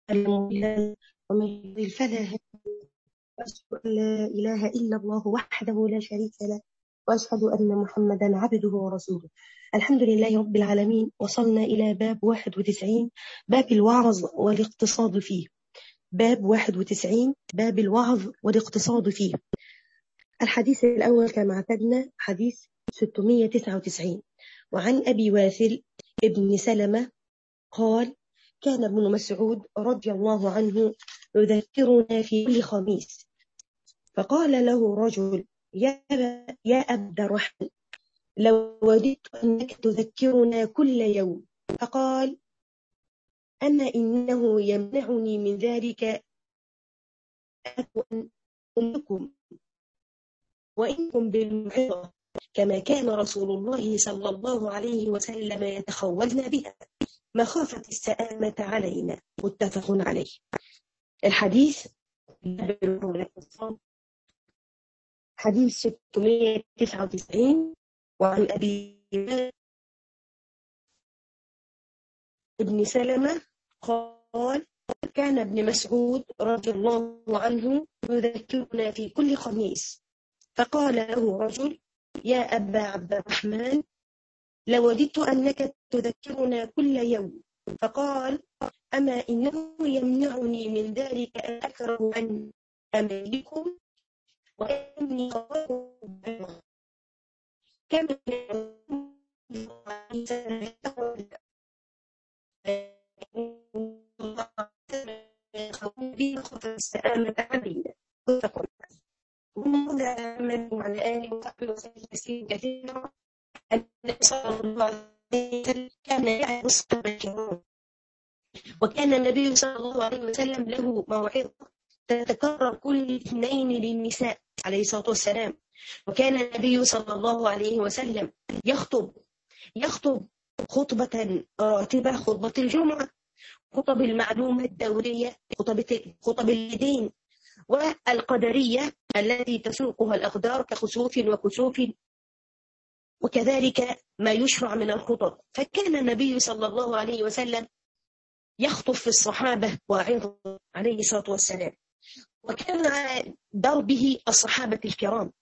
ومن يضلل فلا هادي وأشهد أن لا إله إلا الله وحده لا شريك له وأشهد أن محمدا عبده ورسوله الحمد لله رب العالمين وصلنا إلى باب 91 باب الوعظ والاقتصاد فيه باب 91 باب الوعظ والاقتصاد فيه الحديث الأول كما اعتدنا حديث 699 وعن أبي واثل ابن سلمة قال كان ابن مسعود رضي الله عنه يذكرنا في كل خميس فقال له رجل يا أبا, يا أبا الرحمن لو وددت أنك تذكرنا كل يوم فقال أما إنه يمنعني من ذلك أن أمكم وإنكم بالموعظة كما كان رسول الله صلى الله عليه وسلم يتخولنا بها مخافة السآمة علينا متفق عليه الحديث حديث 699 وعن أبي ابن سلمة قال كان ابن مسعود رضي الله عنه يذكرنا في كل خميس فقال له رجل يا أبا عبد الرحمن لوددت أنك تذكرنا كل يوم فقال أما إنه يمنعني من ذلك أن أكره عن أمالكم وإني كما السلامة علينا ومولا من وعلى آله وصحبه وسلم كثيرا النبي صلى الله عليه وسلم كان يحرص الكرام وكان النبي صلى الله عليه وسلم له موعظة تتكرر كل اثنين للنساء عليه الصلاة والسلام وكان النبي صلى الله عليه وسلم يخطب يخطب خطبة راتبة خطبة الجمعة خطب المعلومة الدورية خطب خطب الدين والقدرية التي تسوقها الأقدار كخسوف وكسوف وكذلك ما يشرع من الخطب فكان النبي صلى الله عليه وسلم يخطب في الصحابة واعظ عليه الصلاة والسلام وكان على دربه الصحابة الكرام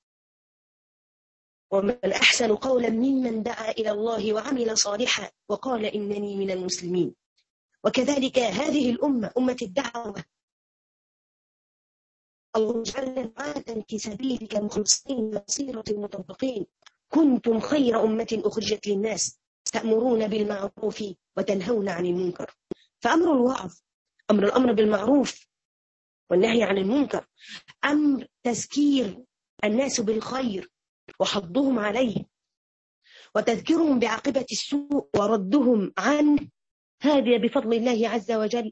ومن أحسن قولا ممن دعا إلى الله وعمل صالحا وقال إنني من المسلمين وكذلك هذه الأمة أمة الدعوة الله جل وعلا في سبيلك مخلصين بصيرة المطبقين كنتم خير أمة أخرجت للناس تأمرون بالمعروف وتنهون عن المنكر فأمر الوعظ أمر الأمر بالمعروف والنهي عن المنكر أمر تذكير الناس بالخير وحضهم عليه وتذكيرهم بعاقبة السوء وردهم عنه هذا بفضل الله عز وجل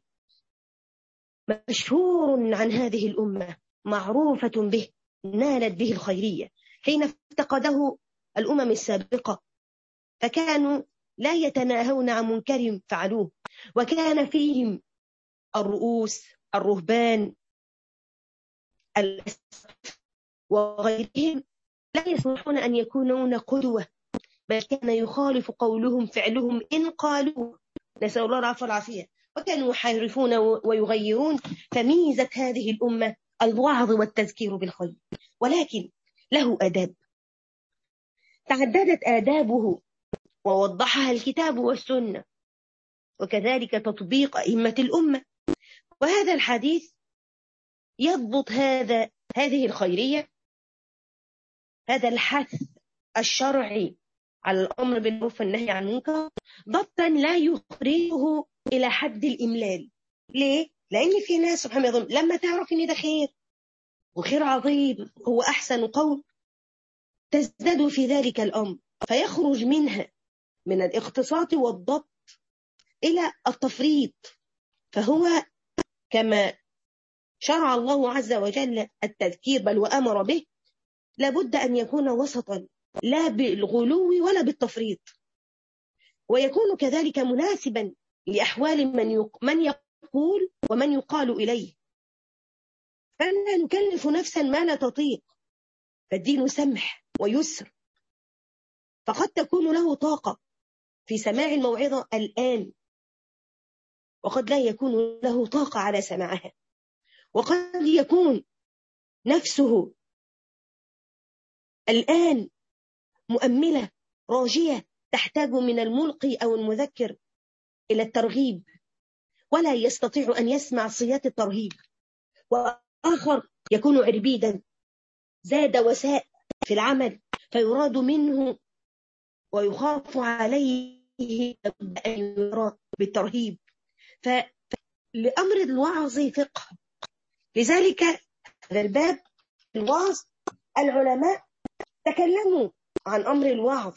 مشهور عن هذه الأمة معروفة به نالت به الخيرية حين افتقده الأمم السابقة فكانوا لا يتناهون عن منكر فعلوه وكان فيهم الرؤوس الرهبان وغيرهم لا يصلحون أن يكونون قدوة بل كان يخالف قولهم فعلهم إن قالوا نسأل الله العفو والعافية وكانوا يحرفون ويغيرون فميزة هذه الأمة الوعظ والتذكير بالخير ولكن له أداب تعددت آدابه ووضحها الكتاب والسنة وكذلك تطبيق أئمة الأمة وهذا الحديث يضبط هذا هذه الخيرية هذا الحث الشرعي على الأمر بالمعروف والنهي عن المنكر ضبطا لا يخرجه إلى حد الإملال ليه؟ لأن في ناس سبحان الله لما تعرف إن ده خير وخير عظيم هو أحسن قول تزداد في ذلك الأمر فيخرج منها من الاقتصاد والضبط إلى التفريط فهو كما شرع الله عز وجل التذكير بل وأمر به لابد أن يكون وسطا لا بالغلو ولا بالتفريط ويكون كذلك مناسبا لأحوال من من يقول ومن يقال إليه فلا نكلف نفسا ما لا تطيق فالدين سمح ويسر فقد تكون له طاقة في سماع الموعظة الآن وقد لا يكون له طاقة على سماعها وقد يكون نفسه الآن مؤملة راجية تحتاج من الملقي أو المذكر إلى الترغيب ولا يستطيع أن يسمع صيات الترهيب وآخر يكون عربيدا زاد وساء في العمل فيراد منه ويخاف عليه أن يرى بالترهيب فلأمر الوعظ فقه لذلك هذا الباب الوعظ العلماء تكلموا عن أمر الوعظ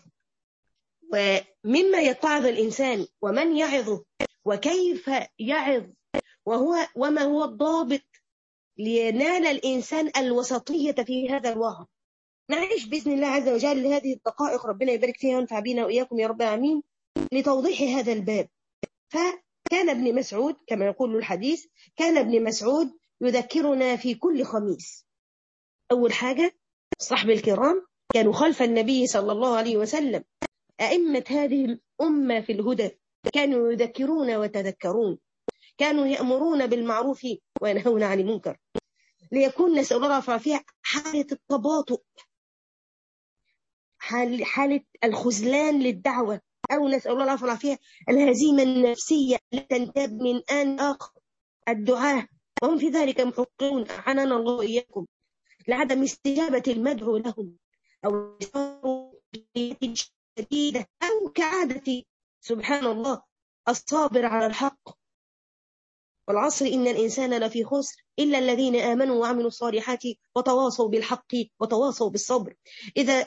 ومما يتعظ الإنسان ومن يعظه وكيف يعظ وهو وما هو الضابط لينال الإنسان الوسطية في هذا الوعظ نعيش بإذن الله عز وجل هذه الدقائق ربنا يبارك فيها وينفع بنا وإياكم يا رب العالمين لتوضيح هذا الباب فكان ابن مسعود كما يقول الحديث كان ابن مسعود يذكرنا في كل خميس أول حاجة صحب الكرام كانوا خلف النبي صلى الله عليه وسلم أئمة هذه الأمة في الهدى كانوا يذكرون وتذكرون كانوا يأمرون بالمعروف وينهون عن المنكر ليكون نسأل الله فيها حالة التباطؤ حالة الخذلان للدعوة أو نسأل الله العافية فيها الهزيمة النفسية التي تنتاب من آن آخر الدعاة وهم في ذلك محققون أعاننا الله إياكم لعدم استجابة المدعو لهم أو شديدة أو كعادة سبحان الله الصابر على الحق والعصر إن الإنسان لفي خسر إلا الذين آمنوا وعملوا الصالحات وتواصوا بالحق وتواصوا بالصبر إذا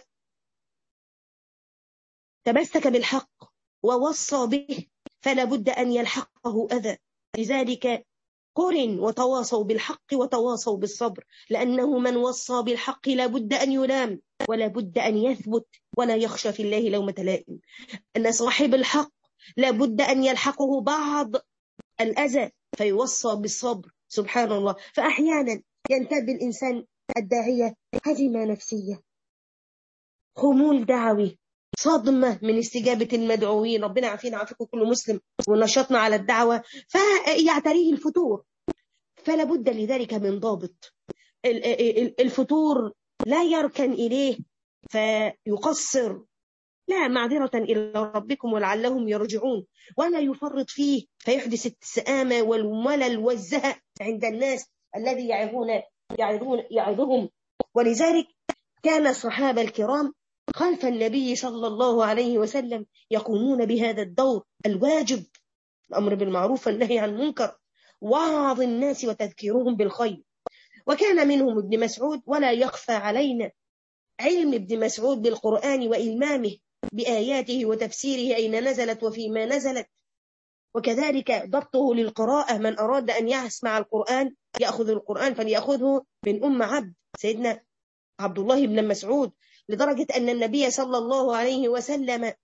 تمسك بالحق ووصى به فلا بد أن يلحقه أذى لذلك قرن وتواصوا بالحق وتواصوا بالصبر لأنه من وصى بالحق لا بد أن يلام ولا بد أن يثبت ولا يخشى في الله لومة لائم أن صاحب الحق لا بد أن يلحقه بعض الأذى فيوصى بالصبر سبحان الله فأحيانا ينتاب الإنسان الداعية هزيمة نفسية خمول دعوي صدمة من استجابة المدعوين ربنا عافينا عافيكم كل مسلم ونشطنا على الدعوة فيعتريه الفتور فلا بد لذلك من ضابط الفتور لا يركن إليه فيقصر لا معذرة إلى ربكم ولعلهم يرجعون ولا يفرط فيه فيحدث السآمة والملل والزهق عند الناس الذي يعظون يعظون يعظهم ولذلك كان الصحابة الكرام خلف النبي صلى الله عليه وسلم يقومون بهذا الدور الواجب الأمر بالمعروف والنهي عن المنكر وعظ الناس وتذكيرهم بالخير وكان منهم ابن مسعود ولا يخفى علينا علم ابن مسعود بالقرآن وإلمامه بآياته وتفسيره أين نزلت وفيما نزلت وكذلك ضبطه للقراءة من أراد أن يسمع القرآن يأخذ القرآن فليأخذه من أم عبد سيدنا عبد الله بن مسعود لدرجة أن النبي صلى الله عليه وسلم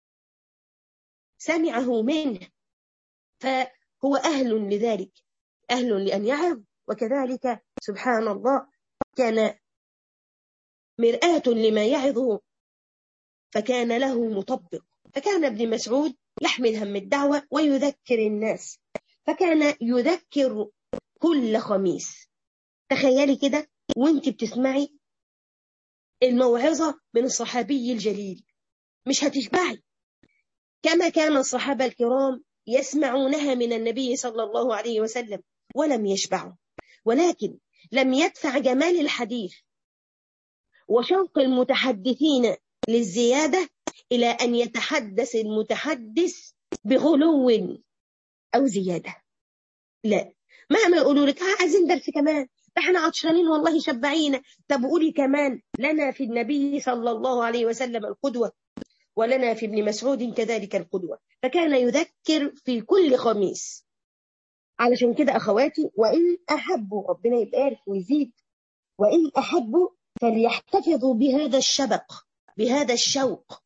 سمعه منه فهو أهل لذلك أهل لأن يعظ وكذلك سبحان الله كان مرآة لما يعظه فكان له مطبق فكان ابن مسعود يحمل هم الدعوة ويذكر الناس فكان يذكر كل خميس تخيلي كده وانت بتسمعي الموعظة من الصحابي الجليل مش هتشبعي كما كان الصحابة الكرام يسمعونها من النبي صلى الله عليه وسلم ولم يشبعوا ولكن لم يدفع جمال الحديث وشوق المتحدثين للزيادة إلى أن يتحدث المتحدث بغلو أو زيادة لا مهما يقولوا لك عايزين درس كمان احنا عطشانين والله شبعينا طب قولي كمان لنا في النبي صلى الله عليه وسلم القدوة ولنا في ابن مسعود كذلك القدوة فكان يذكر في كل خميس علشان كده أخواتي وإن أحبوا ربنا يبارك ويزيد وإن أحبوا فليحتفظوا بهذا الشبق بهذا الشوق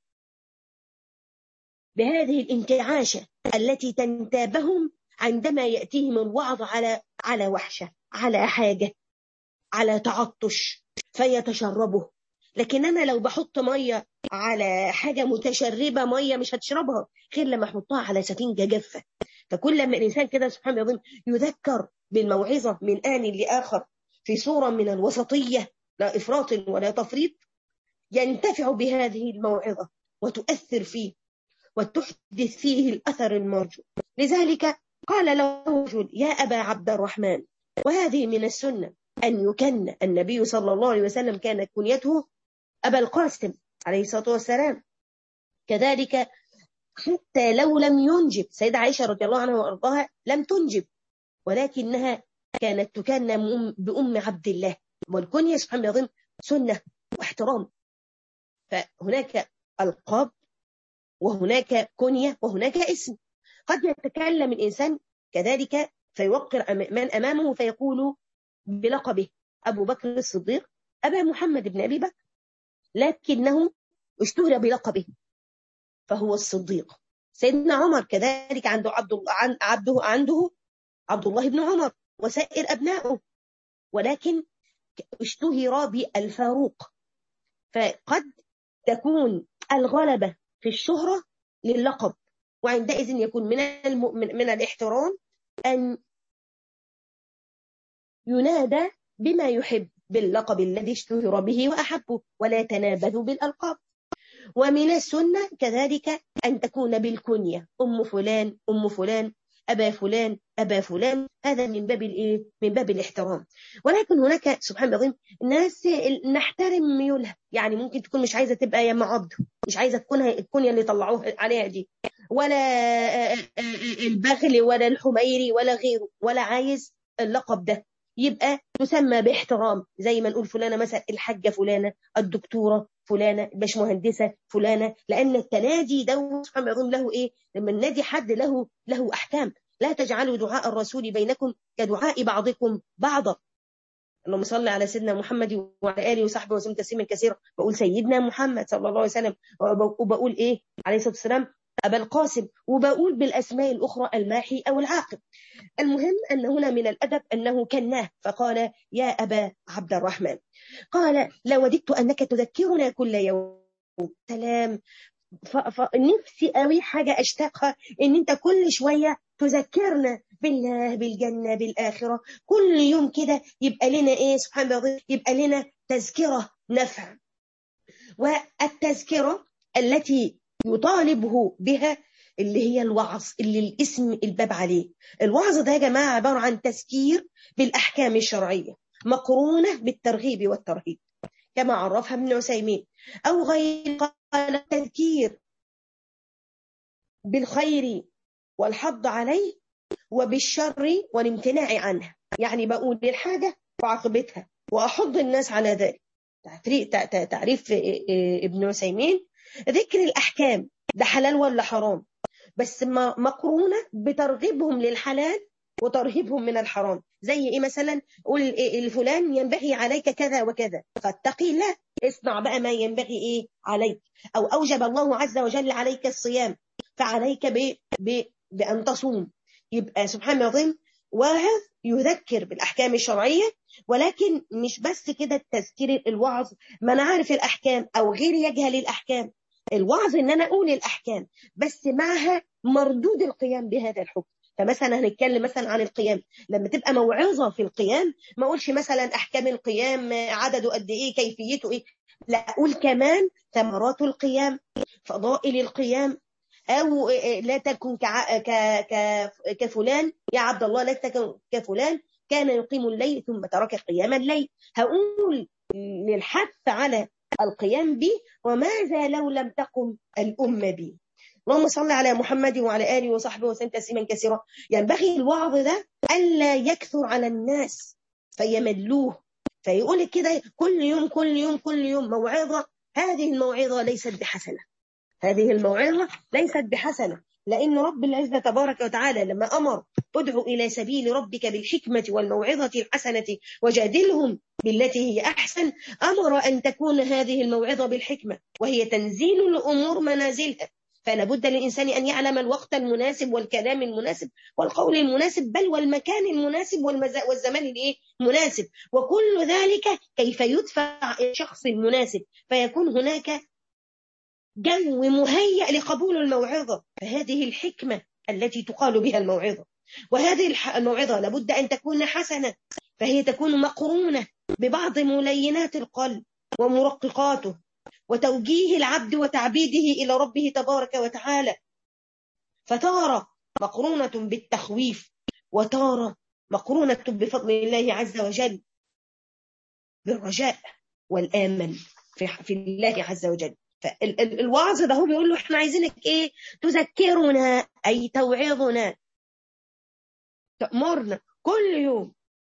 بهذه الانتعاشة التي تنتابهم عندما يأتيهم الوعظ على على وحشة على حاجة على تعطش فيتشربه لكن أنا لو بحط مية على حاجة متشربة مية مش هتشربها غير لما أحطها على سفنجة جافة فكل لما الإنسان كده سبحان الله يذكر بالموعظة من آن لآخر في صورة من الوسطية لا إفراط ولا تفريط ينتفع بهذه الموعظة وتؤثر فيه وتحدث فيه الأثر المرجو لذلك قال له رجل يا أبا عبد الرحمن وهذه من السنة أن يكن النبي صلى الله عليه وسلم كان كنيته أبا القاسم عليه الصلاة والسلام كذلك حتى لو لم ينجب سيدة عائشة رضي الله عنها وأرضاها لم تنجب ولكنها كانت تكن بأم عبد الله والكنية سبحان الله سنة واحترام فهناك ألقاب وهناك كنية وهناك اسم قد يتكلم الإنسان كذلك فيوقر من أمامه فيقول بلقبه أبو بكر الصديق أبا محمد بن أبي بكر لكنه اشتهر بلقبه فهو الصديق سيدنا عمر كذلك عنده عبد الله عبده عنده عبد الله بن عمر وسائر أبنائه ولكن اشتهر بالفاروق فقد تكون الغلبة في الشهرة للقب وعندئذ يكون من المؤمن من الاحترام أن ينادى بما يحب باللقب الذي اشتهر به وأحبه ولا تنابذوا بالألقاب ومن السنة كذلك أن تكون بالكنية أم فلان أم فلان أبا فلان أبا فلان هذا من باب الإيه؟ من باب الاحترام ولكن هناك سبحان الله ناس نحترم ميولها يعني ممكن تكون مش عايزة تبقى يا عبد مش عايزة تكون الكنية اللي طلعوها عليها دي ولا البغل ولا الحميري ولا غيره ولا عايز اللقب ده يبقى تسمى باحترام زي ما نقول فلانة مثلا الحاجة فلانة الدكتورة فلانة مهندسة فلانة لأن التنادي ده سبحان الله له إيه لما النادي حد له له أحكام لا تجعلوا دعاء الرسول بينكم كدعاء بعضكم بعضا اللهم صل على سيدنا محمد وعلى اله وصحبه وسلم تسليما كثيرا بقول سيدنا محمد صلى الله عليه وسلم وبقول ايه عليه الصلاه والسلام أبا القاسم وبقول بالأسماء الأخرى الماحي أو العاقب المهم أن هنا من الأدب أنه كناه فقال يا أبا عبد الرحمن قال لوددت أنك تذكرنا كل يوم سلام فنفسي قوي حاجة أشتاقها إن أنت كل شوية تذكرنا بالله بالجنة بالآخرة كل يوم كده يبقى لنا إيه سبحان الله يبقى لنا تذكرة نفع والتذكرة التي يطالبه بها اللي هي الوعظ اللي الاسم الباب عليه الوعظ ده يا جماعة عبارة عن تذكير بالأحكام الشرعية مقرونة بالترغيب والترهيب كما عرفها ابن عثيمين أو غير قال التذكير بالخير والحض عليه وبالشر والامتناع عنه يعني بقول للحاجة وعاقبتها وأحض الناس على ذلك تعريف ابن عثيمين ذكر الأحكام ده حلال ولا حرام بس مقرونة بترغيبهم للحلال وترهيبهم من الحرام زي ايه مثلا قول الفلان ينبغي عليك كذا وكذا فاتقي الله اصنع بقى ما ينبغي ايه عليك او اوجب الله عز وجل عليك الصيام فعليك ب... ب... بان تصوم يبقى سبحان الله العظيم واعظ يذكر بالاحكام الشرعيه ولكن مش بس كده التذكير الوعظ ما انا عارف الاحكام او غير يجهل الاحكام الوعظ ان انا اقول الاحكام بس معها مردود القيام بهذا الحكم فمثلا هنتكلم مثلا عن القيام لما تبقى موعظه في القيام ما اقولش مثلا احكام القيام عدده قد ايه كيفيته ايه لا اقول كمان ثمرات القيام فضائل القيام او لا تكن كع... ك... ك... كفلان يا عبد الله لا تكن كفلان كان يقيم الليل ثم ترك قيام الليل هقول للحث على القيام به وماذا لو لم تقم الأمة به اللهم صل على محمد وعلى آله وصحبه وسلم تسليما كثيرا ينبغي الوعظ ده ألا يكثر على الناس فيملوه فيقول كده كل يوم كل يوم كل يوم موعظة هذه الموعظة ليست بحسنة هذه الموعظة ليست بحسنة لأن رب العزة تبارك وتعالى لما أمر ادعو إلى سبيل ربك بالحكمة والموعظة الحسنة وجادلهم بالتي هي أحسن أمر أن تكون هذه الموعظة بالحكمة وهي تنزيل الأمور منازلها فلا بد للإنسان أن يعلم الوقت المناسب والكلام المناسب والقول المناسب بل والمكان المناسب والزمان المناسب وكل ذلك كيف يدفع الشخص المناسب فيكون هناك جو مهيأ لقبول الموعظة فهذه الحكمة التي تقال بها الموعظة وهذه الموعظة لابد أن تكون حسنة فهي تكون مقرونة ببعض ملينات القلب ومرققاته وتوجيه العبد وتعبيده إلى ربه تبارك وتعالى فتارة مقرونة بالتخويف وتارة مقرونة بفضل الله عز وجل بالرجاء والآمل في الله عز وجل فالوعظ ده هو بيقول له احنا عايزينك ايه تذكرنا اي توعظنا تأمرنا كل يوم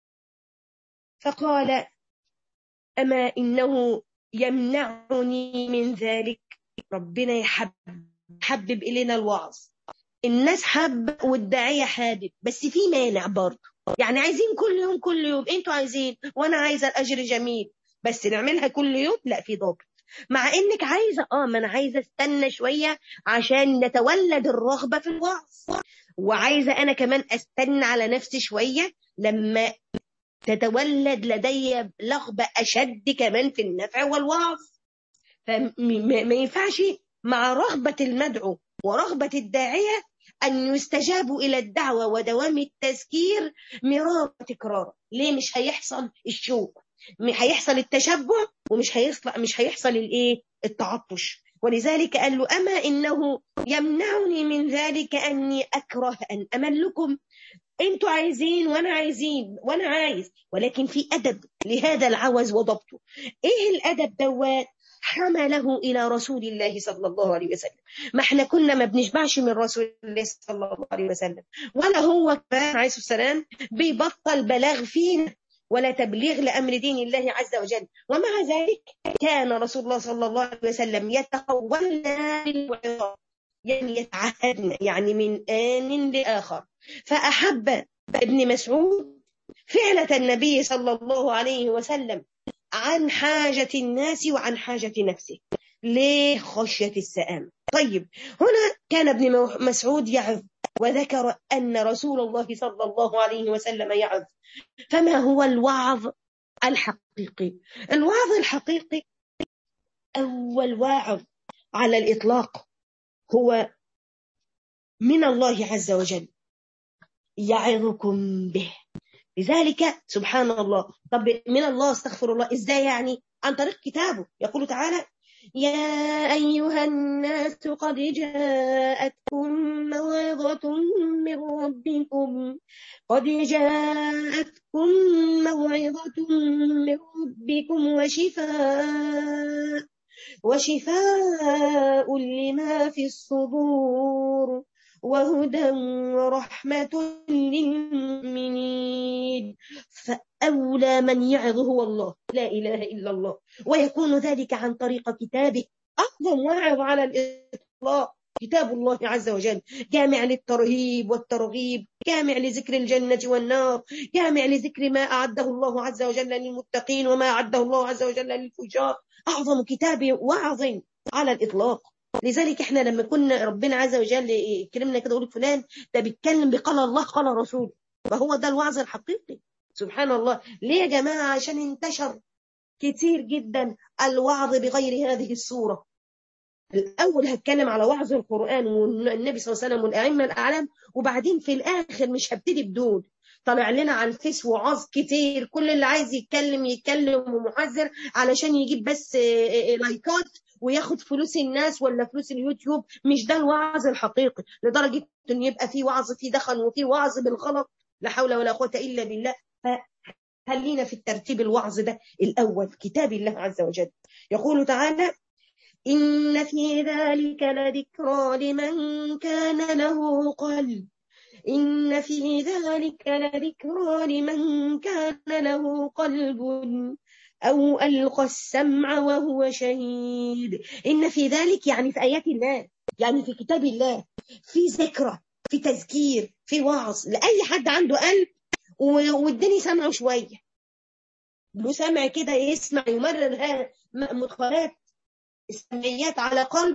فقال أما إنه يمنعني من ذلك ربنا يحبب حبب إلينا الوعظ الناس حب والداعية حابب بس في مانع برضه يعني عايزين كل يوم كل يوم انتوا عايزين وانا عايزه الاجر جميل بس نعملها كل يوم لا في ضابط مع انك عايزه اه ما انا عايزه استنى شويه عشان نتولد الرغبه في الوعظ وعايزه انا كمان استنى على نفسي شويه لما تتولد لدي رغبه اشد كمان في النفع والوعظ فما ينفعش مع رغبه المدعو ورغبه الداعيه أن يستجابوا إلى الدعوة ودوام التذكير مرارا تكرارا ليه مش هيحصل الشوق هيحصل التشبع ومش هيحصل مش هيحصل الايه التعطش ولذلك قال له أما إنه يمنعني من ذلك أني أكره أن أملكم انتوا عايزين وانا عايزين وانا عايز ولكن في ادب لهذا العوز وضبطه ايه الادب دوات حمله إلى رسول الله صلى الله عليه وسلم ما احنا كنا ما بنشبعش من رسول الله صلى الله عليه وسلم ولا هو كمان عليه السلام بيبطل بلاغ فينا ولا تبليغ لأمر دين الله عز وجل ومع ذلك كان رسول الله صلى الله عليه وسلم يتقولنا بالوعظات يعني يتعهدنا يعني من آن لآخر فأحب ابن مسعود فعلة النبي صلى الله عليه وسلم عن حاجة الناس وعن حاجة نفسه ليه خشية السآم طيب هنا كان ابن مسعود يعظ وذكر أن رسول الله صلى الله عليه وسلم يعظ فما هو الوعظ الحقيقي الوعظ الحقيقي أول واعظ على الإطلاق هو من الله عز وجل يعظكم به لذلك سبحان الله طب من الله استغفر الله ازاي يعني عن طريق كتابه يقول تعالى يا أيها الناس قد جاءتكم موعظة من ربكم قد جاءتكم موعظة من ربكم وشفاء وشفاء لما في الصدور وهدى ورحمة للمؤمنين فأولى من يعظ هو الله لا إله إلا الله ويكون ذلك عن طريق كتابه أعظم واعظ على الإطلاق كتاب الله عز وجل جامع للترهيب والترغيب جامع لذكر الجنة والنار جامع لذكر ما أعده الله عز وجل للمتقين وما أعده الله عز وجل للفجار أعظم كتاب وعظ على الإطلاق لذلك احنا لما كنا ربنا عز وجل يكلمنا كده يقول فلان ده بيتكلم بقال الله قال رسول فهو ده الوعظ الحقيقي سبحان الله ليه يا جماعة عشان انتشر كتير جدا الوعظ بغير هذه الصورة الأول هتكلم على وعظ القرآن والنبي صلى الله عليه وسلم والأئمة الأعلام وبعدين في الآخر مش هبتدي بدون طلع لنا على الفيس وعظ كتير كل اللي عايز يتكلم يتكلم ومحذر علشان يجيب بس لايكات وياخد فلوس الناس ولا فلوس اليوتيوب مش ده الوعظ الحقيقي لدرجة ان يبقى في وعظ في دخل وفي وعظ بالغلط لا حول ولا قوة إلا بالله فخلينا في الترتيب الوعظ ده الأول كتاب الله عز وجل يقول تعالى إن في ذلك لذكرى لمن كان له قلب إن في ذلك لذكرى لمن كان له قلب أو ألقى السمع وهو شهيد إن في ذلك يعني في آيات الله يعني في كتاب الله في ذكرى في تذكير في وعظ لأي حد عنده قلب والدنيا سمعه شوية له سمع كده يسمع يمرر مدخلات السمعيات على قلب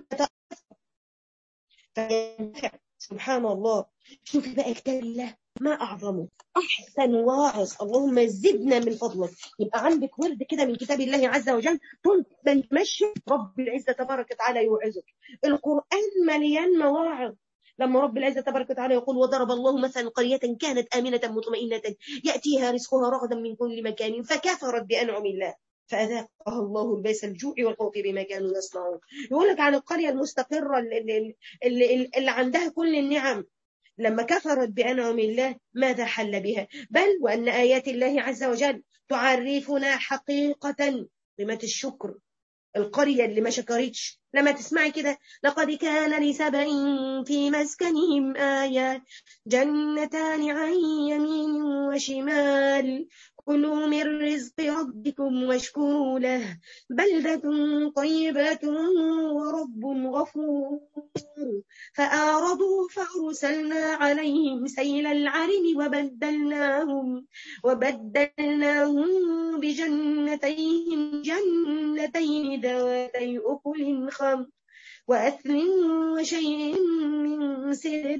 سبحان الله شوفي بقى كتاب الله ما أعظمه أحسن واعظ اللهم زدنا من فضلك يبقى عندك ورد كده من كتاب الله عز وجل طول ما تمشي رب العزة تبارك وتعالى يوعظك القرآن مليان مواعظ لما رب العزة تبارك وتعالى يقول وضرب الله مثلا قرية كانت آمنة مطمئنة يأتيها رزقها رغدا من كل مكان فكفرت بأنعم الله فأذاقها الله لباس الجوع والخوف بما كانوا يصنعون يقول لك عن القرية المستقرة اللي, اللي, اللي عندها كل النعم لما كفرت بأنعم الله ماذا حل بها بل وأن آيات الله عز وجل تعرفنا حقيقة قيمة الشكر القرية اللي ما شكرتش لما تسمعي كده لقد كان لسبأ في مسكنهم آية جنتان عن يمين وشمال كلوا من رزق ربكم واشكروا له بلدة طيبة ورب غفور فأعرضوا فأرسلنا عليهم سيل العرم وبدلناهم وبدلناهم بجنتيهم جنتين ذواتي أكل خمر وأثل وشيء من سر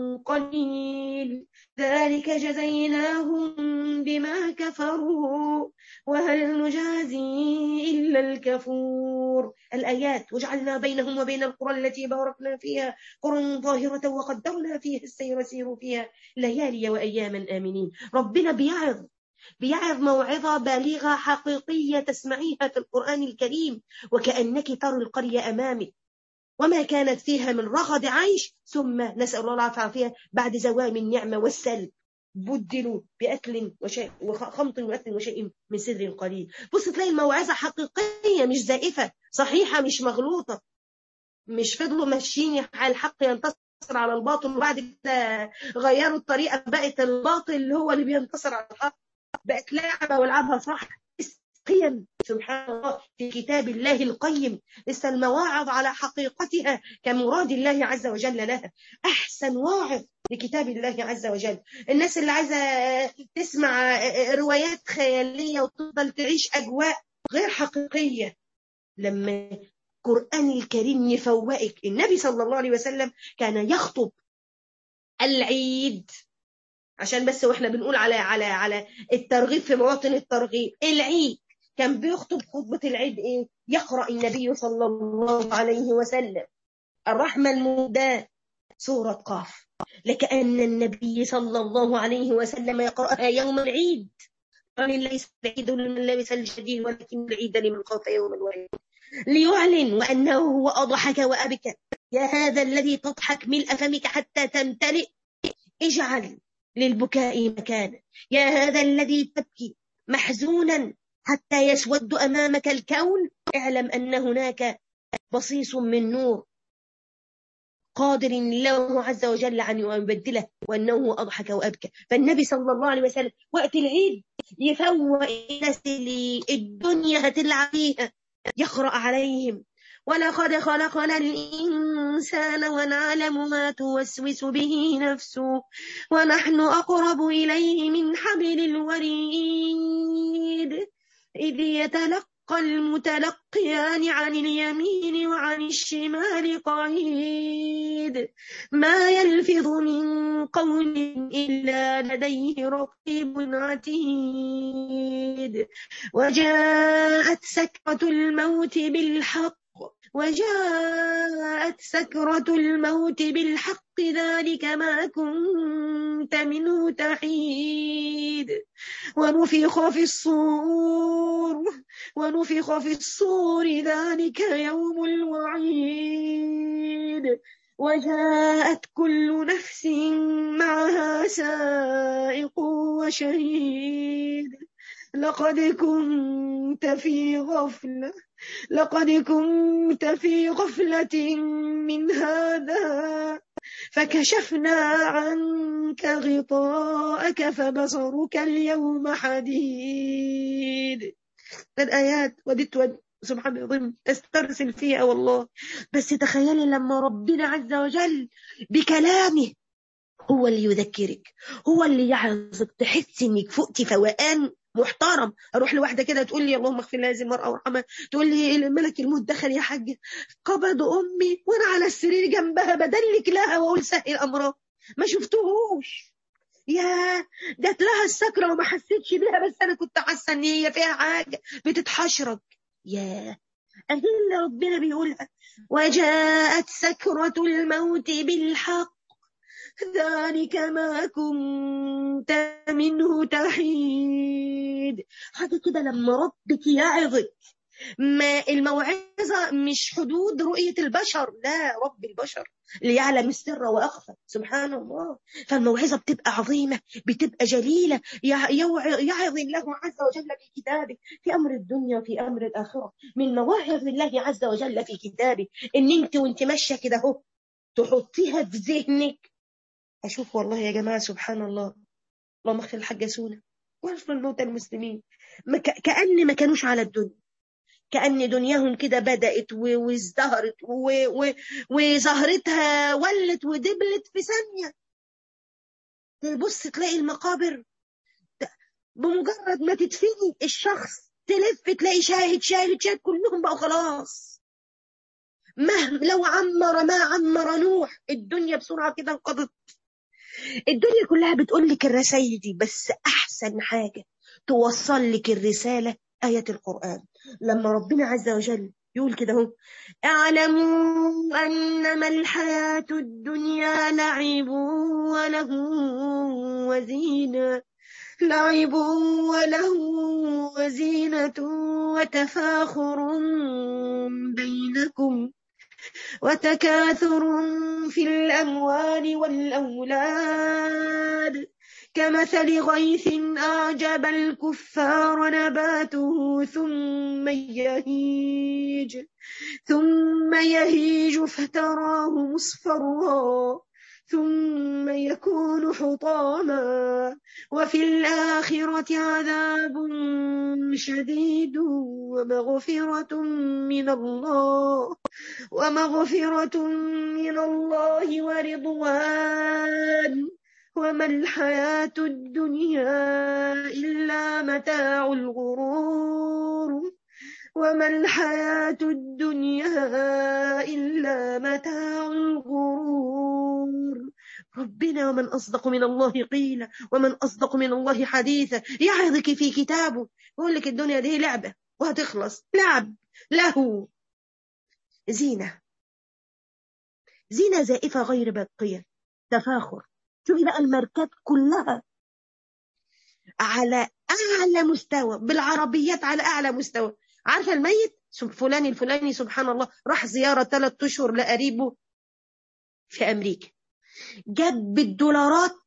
قليل ذلك جزيناهم بما كفروا وهل نجازي إلا الكفور الآيات وجعلنا بينهم وبين القرى التي باركنا فيها قرى ظاهرة وقدرنا فيها السير سيروا فيها ليالي وأياما آمنين ربنا بيعظ بيعظ موعظة بالغة حقيقية تسمعيها في القرآن الكريم وكأنك ترى القرية أمامك وما كانت فيها من رغد عيش ثم نسأل الله العافية فيها بعد زوام النعمة والسلب بدلوا بأكل وشيء وخمط وأكل وشيء من سدر قليل بص تلاقي الموعظة حقيقية مش زائفة صحيحة مش مغلوطة مش فضلوا ماشيين على الحق ينتصر على الباطل وبعد كده غيروا الطريقة بقت الباطل هو اللي بينتصر على الحق بقت لعبة والعبها صح قيم سبحان الله في كتاب الله القيم لسه المواعظ على حقيقتها كمراد الله عز وجل لها أحسن واعظ لكتاب الله عز وجل الناس اللي عايزة تسمع روايات خيالية وتفضل تعيش أجواء غير حقيقية لما القرآن الكريم يفوقك النبي صلى الله عليه وسلم كان يخطب العيد عشان بس واحنا بنقول على على على الترغيب في مواطن الترغيب العيد كان بيخطب خطبة العيد ايه يقرأ النبي صلى الله عليه وسلم الرحمة المهداة سورة قاف لكأن النبي صلى الله عليه وسلم يقرأها يوم العيد قال ليس العيد لمن لبس الجديد ولكن العيد لمن خاف يوم الوعيد ليعلن وأنه هو أضحك وأبكى يا هذا الذي تضحك ملء فمك حتى تمتلئ اجعل للبكاء مكانا يا هذا الذي تبكي محزونا حتى يسود أمامك الكون اعلم أن هناك بصيص من نور قادر الله عز وجل أن يبدله وأنه أضحك وأبكى فالنبي صلى الله عليه وسلم وقت العيد يفوق الناس اللي الدنيا هتلعب فيها يقرأ عليهم ولقد خلقنا الإنسان ونعلم ما توسوس به نفسه ونحن أقرب إليه من حبل الوريد إذ يتلقى المتلقيان عن اليمين وعن الشمال قعيد ما يلفظ من قول إلا لديه رقيب عتيد وجاءت سكرة الموت بالحق وجاءت سكرة الموت بالحق ذلك ما كنت منه تحيد ونفخ في الصور ونفخ في الصور ذلك يوم الوعيد وجاءت كل نفس معها سائق وشهيد لقد كنت في غفلة لقد كنت في غفلة من هذا فكشفنا عنك غطاءك فبصرك اليوم حديد الآيات ودت سبحان الله استرسل فيها والله بس تخيلي لما ربنا عز وجل بكلامه هو اللي يذكرك هو اللي يعظك تحس انك فقتي فوقان محترم اروح لواحده كده تقول لي اللهم اغفر لهذه المراه وارحمها تقول لي ملك الموت دخل يا حاج قبض امي وانا على السرير جنبها بدلك لها واقول سهل امرها ما شفتهوش يا جات لها السكرة وما حسيتش بيها بس أنا كنت حاسة إن هي فيها حاجة بتتحشرج يا أدي اللي ربنا بيقولها وجاءت سكرة الموت بالحق ذلك ما كنت منه تحيد حاجة كده لما ربك يعظك ما الموعظة مش حدود رؤية البشر لا رب البشر ليعلم السر وأخفى سبحان الله فالموعظة بتبقى عظيمة بتبقى جليلة يعظ الله عز وجل في كتابه في أمر الدنيا وفي أمر الآخرة من مواعظ الله عز وجل في كتابه إن أنت وأنت ماشية كده اهو تحطيها في ذهنك أشوف والله يا جماعة سبحان الله اللهم اغفر الحاجة سونة واغفر الموتى المسلمين كأن ما كانوش على الدنيا كأن دنياهم كده بدأت وازدهرت وزهرتها ولت ودبلت في ثانية تبص تلاقي المقابر بمجرد ما تدفني الشخص تلف تلاقي شاهد شاهد شاهد كلهم بقوا خلاص مهما لو عمر ما عمر نوح الدنيا بسرعة كده انقضت الدنيا كلها بتقول لك الرسائل دي بس أحسن حاجة توصل لك الرسالة آية القرآن لما ربنا عز وجل يقول كده هو اعلموا أنما الحياة الدنيا لعب وله وزينة لعب وله وزينة وتفاخر بينكم وتكاثر في الأموال والأولاد كمثل غيث أعجب الكفار نباته ثم يهيج ثم يهيج فتراه مصفرا ثم يكون حطاما وفي الآخرة عذاب شديد ومغفرة من الله ومغفرة من الله ورضوان وما الحياة الدنيا إلا متاع الغرور وما الحياة الدنيا إلا متاع الغرور ربنا ومن أصدق من الله قيلا ومن أصدق من الله حديثا يعظك في كتابه يقول لك الدنيا دي لعبة وهتخلص لعب له زينة زينة زائفة غير باقية تفاخر شوفي بقى الماركات كلها على أعلى مستوى بالعربيات على أعلى مستوى عارفة الميت فلان الفلاني سبحان الله راح زيارة ثلاث أشهر لقريبه في أمريكا جاب بالدولارات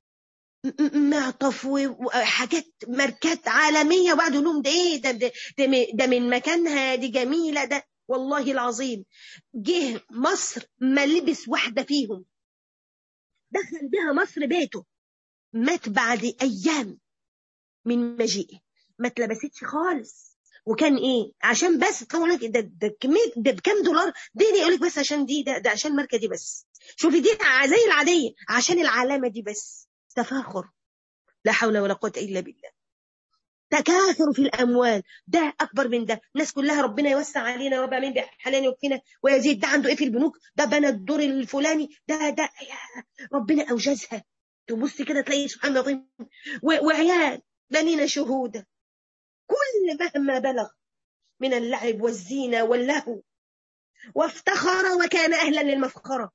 معطف وحاجات ماركات عالمية وبعد لهم ده ايه ده, ده, ده, ده من مكانها دي جميلة ده والله العظيم جه مصر ما لبس واحدة فيهم دخل بها مصر بيته مات بعد أيام من مجيئه ما اتلبستش خالص وكان ايه عشان بس طبعا لك ده ده كميه ده بكام دولار دي دي يقول لك بس عشان دي ده, ده عشان الماركه دي بس شوفي دي زي العاديه عشان العلامه دي بس تفاخر لا حول ولا قوه الا بالله تكاثر في الاموال ده اكبر من ده الناس كلها ربنا يوسع علينا رب العالمين بحلال يكفينا ويزيد ده عنده ايه في البنوك ده بنى الدور الفلاني ده ده ربنا اوجزها تبص كده تلاقي سبحان الله وعيال بنينا شهودا كل مهما بلغ من اللعب والزينة واللهو وافتخر وكان أهلا للمفخرة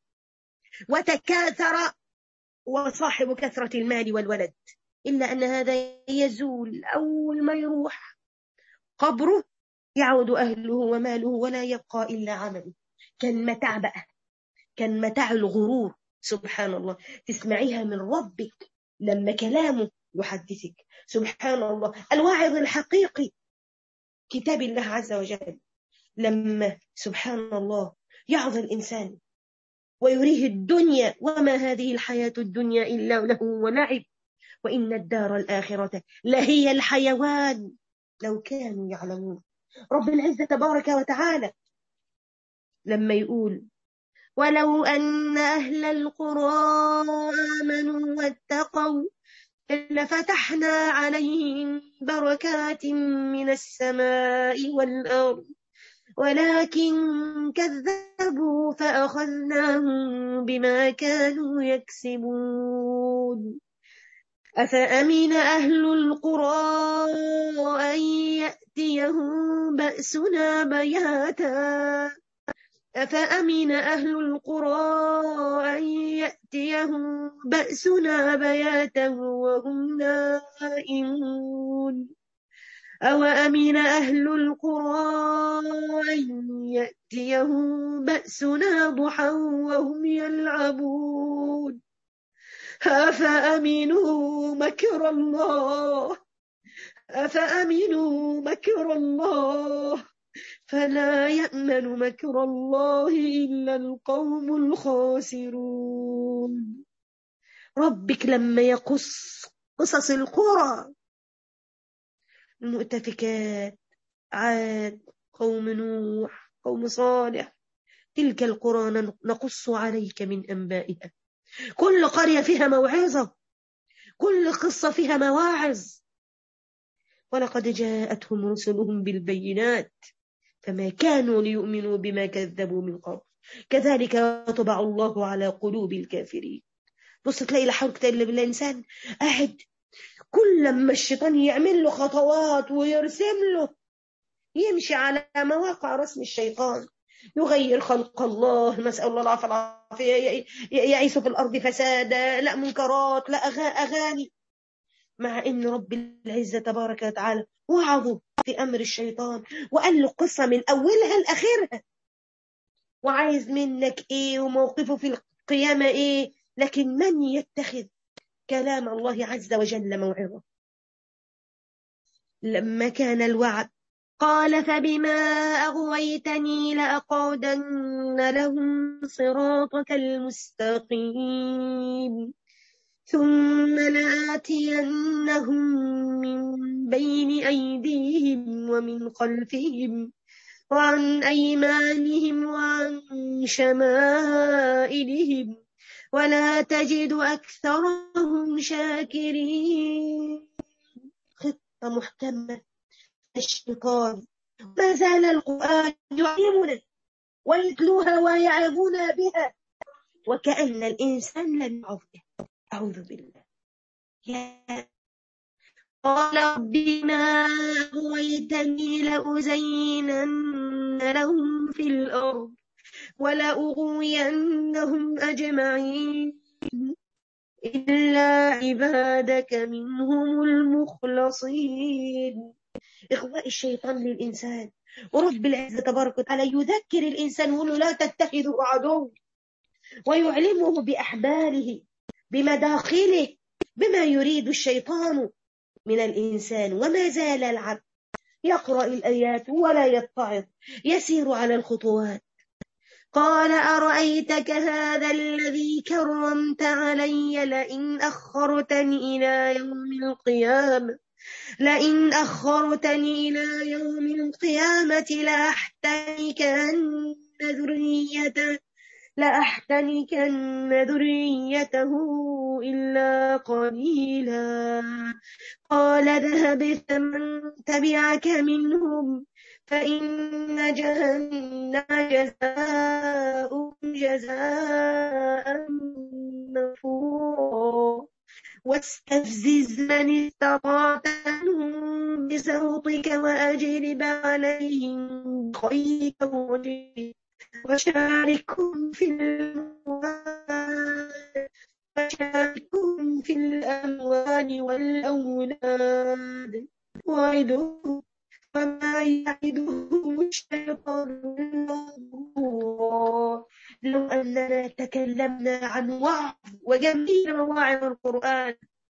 وتكاثر وصاحب كثرة المال والولد إلا أن هذا يزول أول ما يروح قبره يعود أهله وماله ولا يبقى إلا عمله كان متاع بقى كان متاع الغرور سبحان الله تسمعيها من ربك لما كلامه يحدثك سبحان الله الواعظ الحقيقي كتاب الله عز وجل لما سبحان الله يعظ الإنسان ويريه الدنيا وما هذه الحياة الدنيا إلا له ولعب وإن الدار الآخرة لهي الحيوان لو كانوا يعلمون رب العزة تبارك وتعالى لما يقول ولو أن أهل القرى آمنوا واتقوا لفتحنا عليهم بركات من السماء والأرض ولكن كذبوا فأخذناهم بما كانوا يكسبون أفأمن أهل القرى أن يأتيهم بأسنا بياتا أفأمن أهل القرى أن يأتيهم بأسنا بياتا وهم نائمون أوأمن أهل القرى أن يأتيهم بأسنا ضحى وهم يلعبون أفأمنوا مكر الله أفأمنوا مكر الله فلا يأمن مكر الله إلا القوم الخاسرون ربك لما يقص قصص القرى المؤتفكات عاد قوم نوح قوم صالح تلك القرى نقص عليك من أنبائها كل قرية فيها موعظة كل قصة فيها مواعظ ولقد جاءتهم رسلهم بالبينات فما كانوا ليؤمنوا بما كذبوا من قبل كذلك يطبع الله على قلوب الكافرين بص تلاقي لا حول الا بالله انسان قاعد كل لما الشيطان يعمل له خطوات ويرسم له يمشي على مواقع رسم الشيطان يغير خلق الله نسأل الله العافية العافية يعيش في الأرض فسادا لا منكرات لا أغاني مع إن رب العزة تبارك وتعالى وعظه في أمر الشيطان وقال له قصة من أولها لآخرها وعايز منك إيه وموقفه في القيامة إيه لكن من يتخذ كلام الله عز وجل موعظة لما كان الوعد قال فبما أغويتني لأقعدن لهم صراطك المستقيم ثم لآتينهم من بين أيديهم ومن خلفهم وعن أيمانهم وعن شمائلهم ولا تجد أكثرهم شاكرين خطة محكمة الشيطان ما زال القرآن يعلمنا ويتلوها ويعظنا بها وكأن الإنسان لم يعظ أعوذ بالله يا قال رب ما أغويتني لأزينن لهم في الأرض ولأغوينهم أجمعين إلا عبادك منهم المخلصين إغواء الشيطان للإنسان ورب العزة تبارك وتعالى يذكر الإنسان ويقول له لا تتخذوا عدو ويعلمه بأحباله بمداخله بما يريد الشيطان من الإنسان وما زال العبد يقرأ الآيات ولا يتعظ يسير على الخطوات قال أرأيتك هذا الذي كرمت علي لئن أخرتني إلى يوم القيامة لئن أخرتني إلى يوم القيامة لأحتنكن ذريته لأحتنكن ذريته إلا قليلا قال ذهب فمن تبعك منهم فإن جهنم جزاء جزاء مفورا واستفزز من استطعت منهم بصوتك وأجلب عليهم خيك ورجلك وشاركهم في الأموال وشاركهم في الأموال والأولاد وعدهم وما يعدهم الشيطان إلا لو أننا تكلمنا عن وعظ وجميع مواعظ القرآن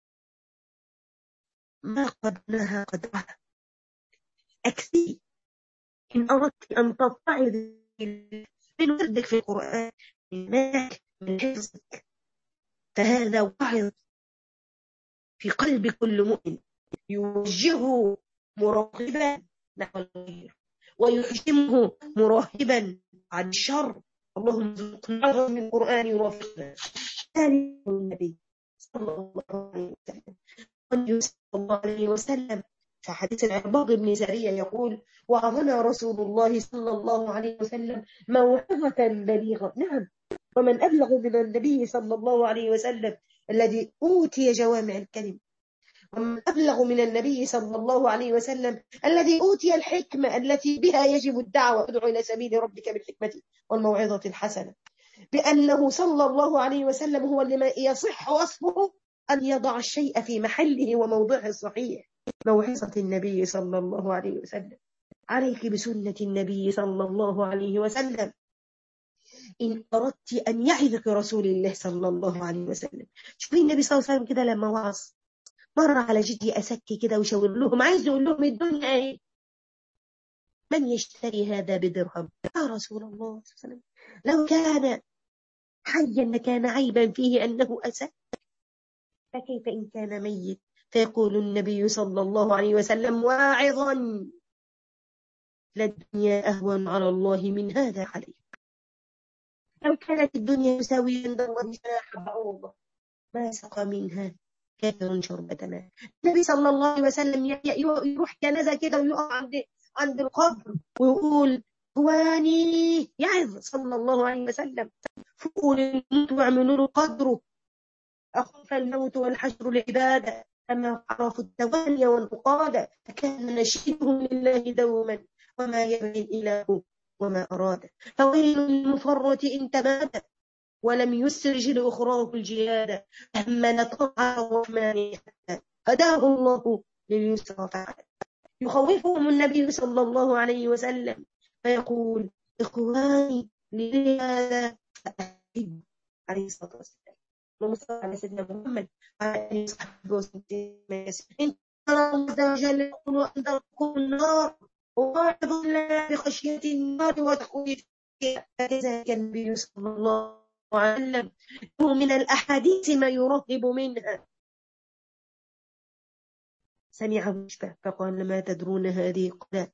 ما قدرناها قدرها أكثي إن أردت أن تتعظ من وردك في القرآن من مالك من حفظك فهذا وعظ في قلب كل مؤمن يوجهه مراقبا نحو الخير ويحجمه مراهبا عن الشر اللهم ارزقنا من القرآن يرافقنا ثالث النبي صلى الله عليه وسلم صلى الله عليه وسلم في حديث العرباض بن سرية يقول وعظنا رسول الله صلى الله عليه وسلم موعظة بليغة نعم ومن أبلغ من النبي صلى الله عليه وسلم الذي أوتي جوامع الكلم ومن أبلغ من النبي صلى الله عليه وسلم الذي أوتي الحكمة التي بها يجب الدعوة ادعو إلى سبيل ربك بالحكمة والموعظة الحسنة بأنه صلى الله عليه وسلم هو اللي يصح وصفه أن يضع الشيء في محله وموضعه الصحيح موعظة النبي صلى الله عليه وسلم عليك بسنة النبي صلى الله عليه وسلم إن أردت أن يعظك رسول الله صلى الله عليه وسلم شوفي النبي صلى الله عليه وسلم كده لما وعظ مر على جدي أسكي كده وشاور لهم عايز يقول لهم الدنيا ايه من يشتري هذا بدرهم يا رسول الله صلى الله عليه وسلم لو كان حيا لكان عيبا فيه أنه أسك فكيف إن كان ميت فيقول النبي صلى الله عليه وسلم واعظا للدنيا أهون على الله من هذا عليه لو كانت الدنيا تساوي عند الله جناح بعوضة ما سقى منها كافر شربة ماء النبي صلى الله عليه وسلم يروح جنازة كده ويقع عند عند القبر ويقول هواني يعظ صلى الله عليه وسلم فقول الموت واعملوا له قدره أخف الموت والحشر العبادة كما عرفوا التوالي والعقادة فكان نشيدهم لله دوما وما يبغي الإله وما أراد فويل للمفرط إن تمادى ولم يسرج لأخراه الجيادة هم نطاع الرحمن حتى هداه الله لليسرى فعلا يخوفهم النبي صلى الله عليه وسلم فيقول إخواني لهذا فأحب عليه الصلاة والسلام اللهم صل على سيدنا محمد وعلى آله وصحبه وسلم إن الله عز وجل يقول أنذركم النار وواعظ لنا بخشية النار وتخويفها فكذلك النبي صلى الله عليه وسلم من الأحاديث ما يرهب منها سمع مشبه فقال ما تدرون هذه قال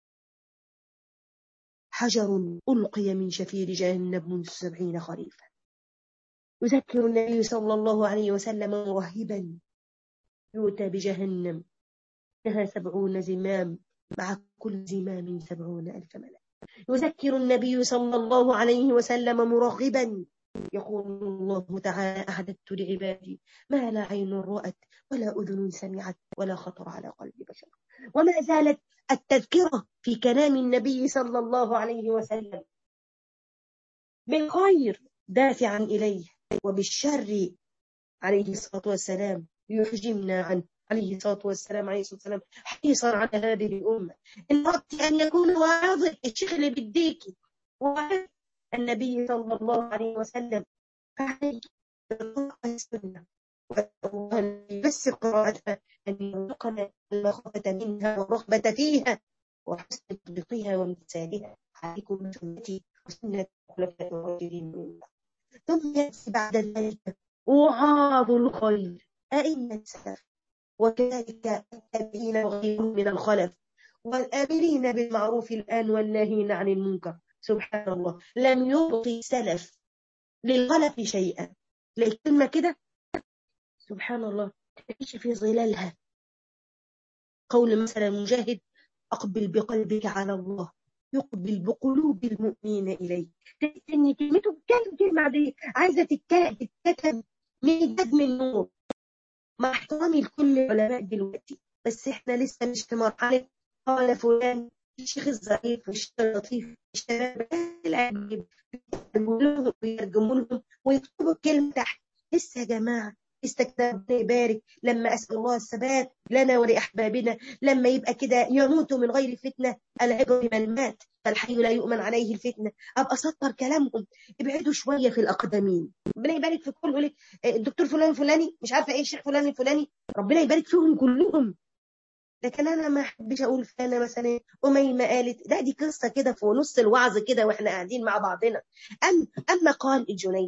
حجر ألقي من شفير جهنم منذ سبعين خريفا يذكر النبي صلى الله عليه وسلم مرهبا يؤتى بجهنم لها سبعون زمام مع كل زمام سبعون ألف ملك يذكر النبي صلى الله عليه وسلم مرغبا يقول الله تعالى أعددت لعبادي ما لا عين رأت ولا أذن سمعت ولا خطر على قلب بشر وما زالت التذكرة في كلام النبي صلى الله عليه وسلم بالخير دافعا إليه وبالشر عليه الصلاة والسلام يحجمنا عنه عليه الصلاة والسلام عليه الصلاة والسلام حريصا على هذه الأمة إن أردت أن يكون واعظك الشيخ اللي بديكي النبي صلى الله عليه وسلم فعليك بقراءة السنة والله بس قراءتها أن يرزقنا المخافة منها والرغبة فيها وحسن تطبيقها وامتثالها عليكم سنتي وسنة الخلفاء الراشدين من ثم يأتي بعد ذلك وعاظ الخير أئمة السلف وكذلك التابعين وغيرهم من الخلف والآمرين بالمعروف الآن والناهين عن المنكر سبحان الله لم يعطي سلف للغلف شيئا الكلمة كده سبحان الله تعيش في ظلالها قول مثلا مجاهد أقبل بقلبك على الله يقبل بقلوب المؤمنين إليه إن كلمته كلمة كلمة دي عايزة تتكتب من دم النور مع احترامي لكل العلماء دلوقتي بس احنا لسه مش في مرحلة قال فلان الشيخ الظريف والشيخ اللطيف الشباب العجيب ويرجموا لهم ويكتبوا الكلمة تحت لسه يا جماعة استكتاب يبارك لما أسأل الله الثبات لنا ولأحبابنا لما يبقى كده يموتوا من غير فتنة العبر من مات فالحي لا يؤمن عليه الفتنة أبقى أسطر كلامهم ابعدوا شوية في الأقدمين ربنا يبارك في كل يقول الدكتور فلان الفلاني مش عارفة إيه الشيخ فلان الفلاني ربنا يبارك فيهم كلهم لكن انا ما احبش اقول فلانه مثلا اميمه قالت لا دي قصه كده في نص الوعظ كده واحنا قاعدين مع بعضنا أم اما قال الجنيد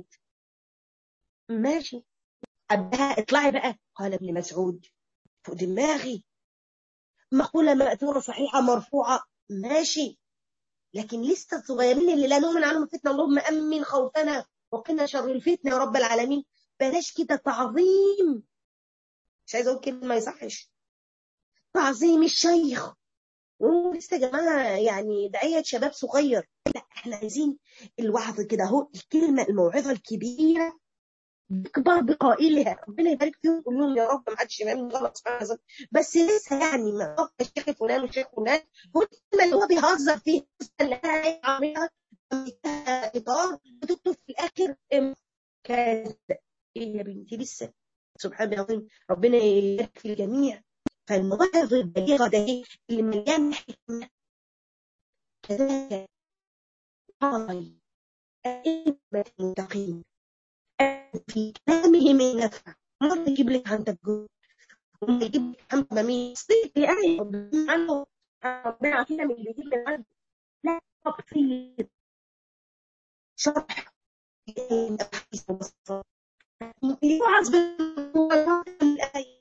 ماشي قبلها اطلعي بقى قال ابن مسعود فوق دماغي مقولة مأثورة صحيحة مرفوعة ماشي لكن لسه الصغيرين اللي لا نؤمن عنهم فتنة اللهم أمن خوفنا وقنا شر الفتنة يا رب العالمين بلاش كده تعظيم مش عايزة أقول كلمة ما يصحش تعظيم الشيخ ولسه يا جماعة يعني دعية شباب صغير لا احنا عايزين الوعظ كده اهو الكلمة الموعظة الكبيرة بكبر بقائلها ربنا يبارك فيهم كلهم يا رب ما حدش يفهم غلط سبحان بس لسه يعني ما الشيخ فلان والشيخ فلان هو الكلمه اللي هو بيهزر فيها اللي انا عاملها اطار بتكتب في الاخر كذا ايه يا بنتي لسه سبحان الله العظيم ربنا يبارك في الجميع فالمواعظ البليغه ده اللي مليانه حكمه كذلك قال أئمة المتقين في كلامهم النفع مرة يجيب لك عن تجربة وما يجيب لك عن مميز صديق لآية عنه ربنا عافينا من اللي يجيب من عنده لا تفصيل شرح الأحاديث المصطفى يوعظ بالآية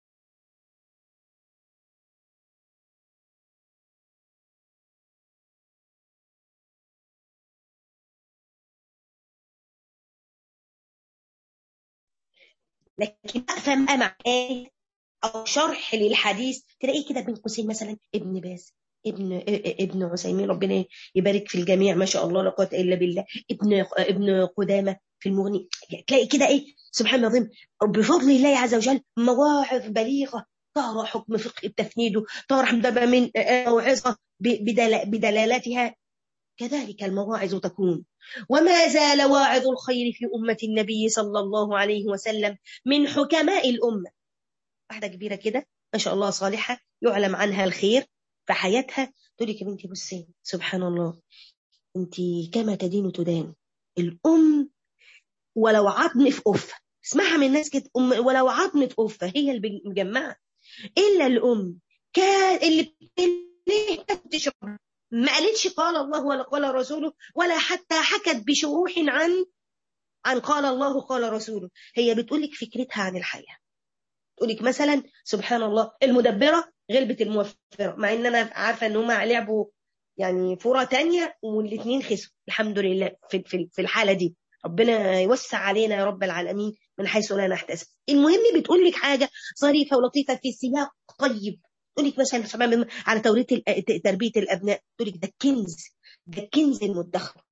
لكن افهم مع ايه او شرح للحديث تلاقيه كده بين قوسين مثلا ابن باز ابن ابن عثيمين ربنا يبارك في الجميع ما شاء الله لا قوه الا بالله ابن ابن قدامه في المغني تلاقي كده ايه سبحان الله العظيم بفضل الله عز وجل مواعظ بليغه طار حكم فقه بتفنيده طار حمدبه من موعظه بدلالاتها كذلك المواعظ تكون وما زال واعظ الخير في أمة النبي صلى الله عليه وسلم من حكماء الأمة واحدة كبيرة كده ما شاء الله صالحة يعلم عنها الخير في حياتها تقول لك يا بنتي بصي سبحان الله انت كما تدين تدان الأم ولو عظم في أفة اسمعها من الناس كده أم ولو عظم في أفة هي اللي مجمعة إلا الأم كان اللي ليه تشرب ما قالتش قال الله ولا قال رسوله ولا حتى حكت بشروح عن عن قال الله قال رسوله هي بتقول لك فكرتها عن الحياة تقول لك مثلا سبحان الله المدبرة غلبت الموفرة مع ان انا عارفة ان هم لعبوا يعني فورة تانية والاثنين خسروا الحمد لله في, في, في الحالة دي ربنا يوسع علينا يا رب العالمين من حيث لا نحتسب المهم بتقول لك حاجة ظريفة ولطيفة في سياق طيب تقول لك مثلا سبحان على تورية تربية الأبناء تقول لك ده كنز ده كنز المدخر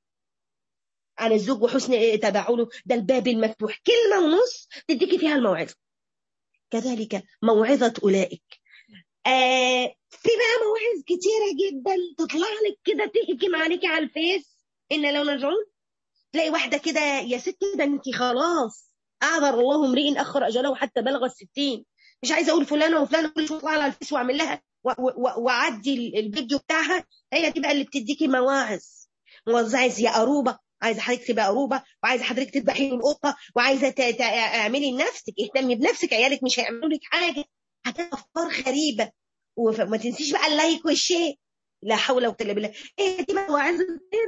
على الزوج وحسن تبعله ده الباب المفتوح كلمة ونص تديكي فيها الموعظة كذلك موعظة أولئك آه في بقى مواعظ كتيرة جدا تطلع لك كده تهجم عليك على الفيس إن لو نرجعون تلاقي واحدة كده يا ست ده انت خلاص أعذر الله امرئ أخر أجله حتى بلغ الستين مش عايزه اقول فلانه وفلانه كل شويه اطلع على الفيس واعمل لها واعدي الفيديو بتاعها هي دي بقى اللي بتديكي مواعظ عايز يا قروبه عايزه حضرتك تبقى قروبه وعايزه حضرتك تذبحي القطه وعايزه تعملي لنفسك اهتمي بنفسك عيالك مش هيعملوا لك حاجه هتبقى افكار غريبه وما تنسيش بقى اللايك والشير لا حول ولا قوه الا بالله ايه دي مواعظ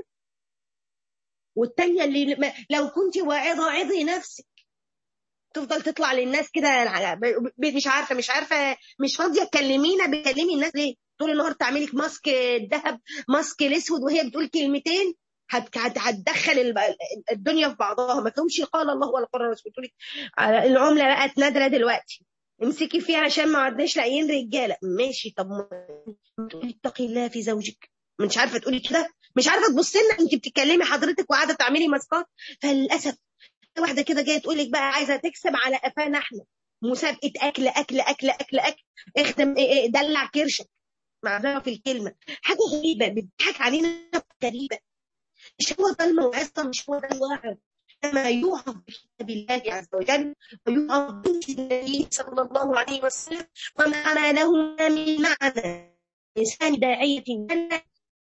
والتانية اللي لو كنت واعظة عظي نفسك تفضل تطلع للناس كده مش عارفه مش عارفه مش فاضيه تكلمينا بتكلمي الناس ليه طول النهار تعملي لك ماسك الذهب ماسك الاسود وهي بتقول كلمتين هتدخل الدنيا في بعضها ما تقومش قال الله ولا قال الرسول تقول العمله بقت نادره دلوقتي امسكي فيها عشان ما عدناش لاقيين رجاله ماشي طب ما تقولي اتقي الله في زوجك مش عارفه تقولي كده مش عارفه تبصي لنا انت بتتكلمي حضرتك وقاعده تعملي ماسكات فللاسف واحده كده جايه تقول لك بقى عايزه تكسب على قفانا احنا مسابقه اكل اكل اكل اكل اكل اخدم إيه دلع كرشك معذره في الكلمه حاجه غريبه بتضحك علينا غريبه مش هو ده الموعظه مش هو ده الواعظ كما يوعظ بكتاب الله عز وجل ويوعظ بالنبي صلى الله عليه وسلم وما له من معنى انسان داعيه جنه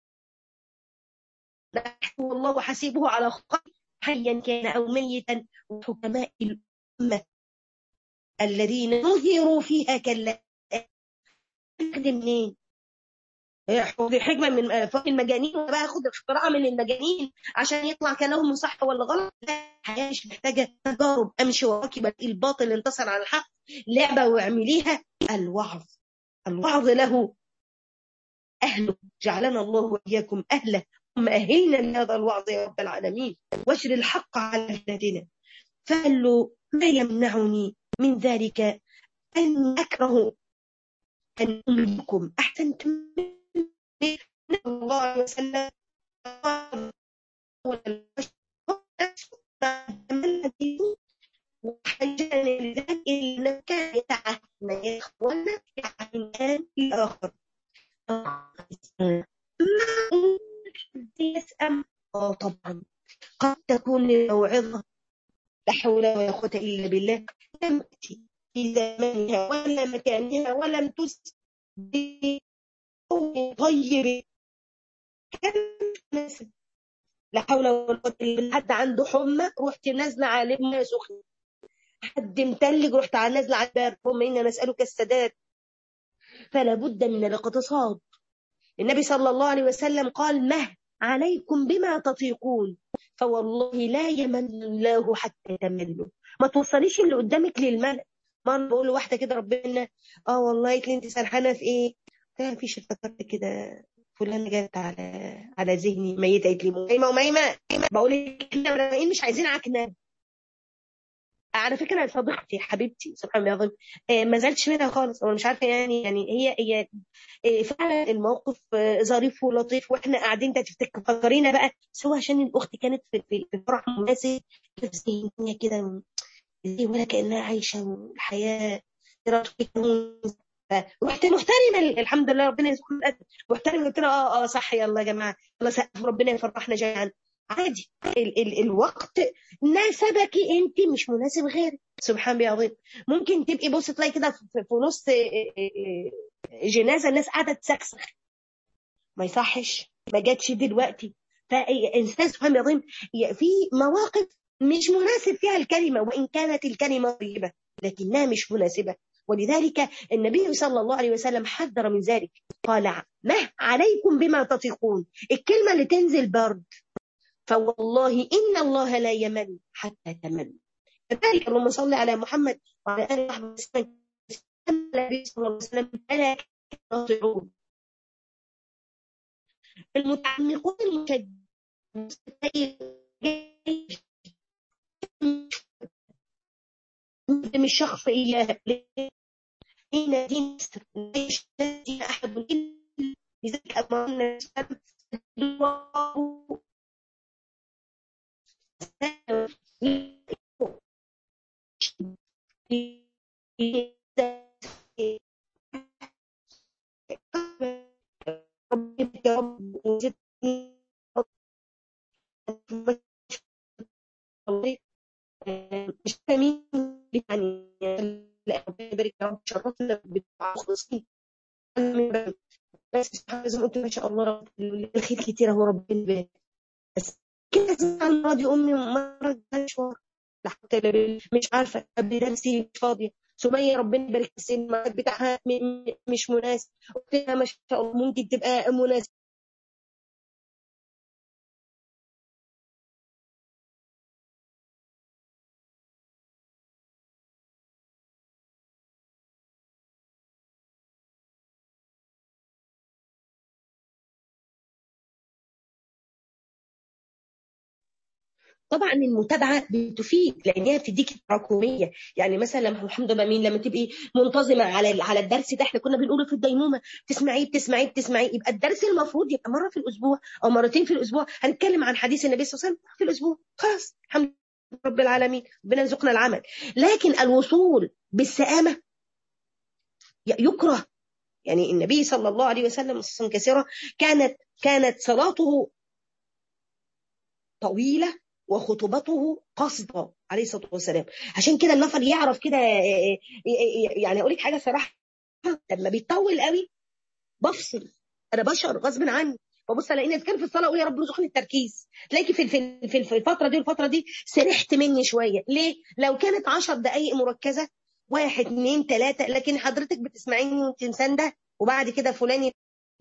والله حسيبه على خير حيا كان أو ميتا وحكماء الأمة الذين نذروا فيها كلا منين؟ دي حكمة من فوق المجانين وبقى اخد اختراع من المجانين عشان يطلع كلامهم صح ولا غلط لا الحياة مش محتاجة تجارب امشي وراكي بقى الباطل انتصر على الحق لعبة واعمليها الوعظ الوعظ له أهله جعلنا الله وإياكم أهله اللهم أهلنا لهذا الوعظ يا رب العالمين واشر الحق على أهلتنا فقال له ما يمنعني من ذلك أن أكره أن أملكم أحسنتم الله عليه وسلم وحاجة لذلك إن كان يتعهدنا يا إخوانا يتعهدنا الآخر ما أم آه طبعا قد تكون الموعظة لا حول ولا قوة إلا بالله لم تأتي في زمانها ولا مكانها ولم تسد طيب كان مناسب لا حول ولا قوة إلا بالله حد عنده حمى رحت نازلة عليه ماء سخن حد متلج رحت نازلة على الباب اللهم إنا نسألك السداد فلا بد من الاقتصاد النبي صلى الله عليه وسلم قال مه عليكم بما تطيقون فوالله لا يمن الله حتى تملوا ما توصليش اللي قدامك للملأ مرة بقول لواحدة كده ربنا اه والله قالت لي انت سرحانة في ايه؟ قلت لها مفيش افتكرت كده فلانة جت على على ذهني ميتة قالت لي ميمة وميمة بقول لك احنا مراقبين مش عايزين عكنان على فكره صديقتي حبيبتي سبحان الله العظيم آه، ما زالتش منها خالص انا مش عارفه يعني يعني هي هي آه، فعلا الموقف آه، ظريف ولطيف واحنا قاعدين ده تفتكر فكرينا بقى سواء عشان الاخت كانت في في في فرح مناسب كده في ذهنية كده زي ولا كانها عايشه والحياه رحت محترمه الحمد لله ربنا يرزقنا الادب محترمه قلت لها اه اه صح يلا يا جماعه يلا سقف ربنا يفرحنا جميعا عادي ال ال الوقت ناسبك انت مش مناسب غيرك سبحان الله العظيم ممكن تبقي بص تلاقي كده في في نص جنازه الناس قاعده تسخسخ ما يصحش ما جاتش دلوقتي فانسان سبحان الله العظيم في مواقف مش مناسب فيها الكلمه وان كانت الكلمه طيبه لكنها مش مناسبه ولذلك النبي صلى الله عليه وسلم حذر من ذلك قال ما عليكم بما تطيقون الكلمه اللي تنزل برد فوالله إن الله لا يمل حتى تمل كذلك اللهم صل على محمد وعلى آله وصحبه وسلم النبي صلى الله عليه وسلم ألا ناطعون المتعمقون المشددين الشخص إياه حين دين دين أحد إلا لذلك أمرنا مش فاهمين يعني يبارك يا رب شرفنا بالمخلصين بس زي ما قلت ما شاء الله رب الخير كتير هو ربنا بس كده زعل راضي امي مرة مشوار لحتى مش عارفه قبل نفسي مش فاضيه سميه ربنا يبارك في السن بتاعها مش مناسب قلت لها ما شاء الله ممكن تبقى مناسب طبعا المتابعه بتفيد لان هي بتديك تراكميه يعني مثلا الحمد لله مين لما تبقي منتظمه على على الدرس ده احنا كنا بنقوله في الدينومه تسمعيه بتسمعيه بتسمعيه يبقى الدرس المفروض يبقى مره في الاسبوع او مرتين في الاسبوع هنتكلم عن حديث النبي صلى الله عليه وسلم في الاسبوع خلاص الحمد لله رب العالمين ربنا يرزقنا العمل لكن الوصول بالسآمه يكره يعني النبي صلى الله عليه وسلم كثيرة كانت كانت صلاته طويلة وخطبته قصدا عليه الصلاه والسلام عشان كده النفر يعرف كده يعني اقول لك حاجه صراحه لما بيطول قوي بفصل انا بشر غصب عني ببص الاقي ناس كان في الصلاه اقول يا رب ارزقني التركيز تلاقي في في في الفتره دي والفتره دي سرحت مني شويه ليه لو كانت 10 دقائق مركزه واحد اثنين ثلاثه لكن حضرتك بتسمعيني وانت مسانده وبعد كده فلان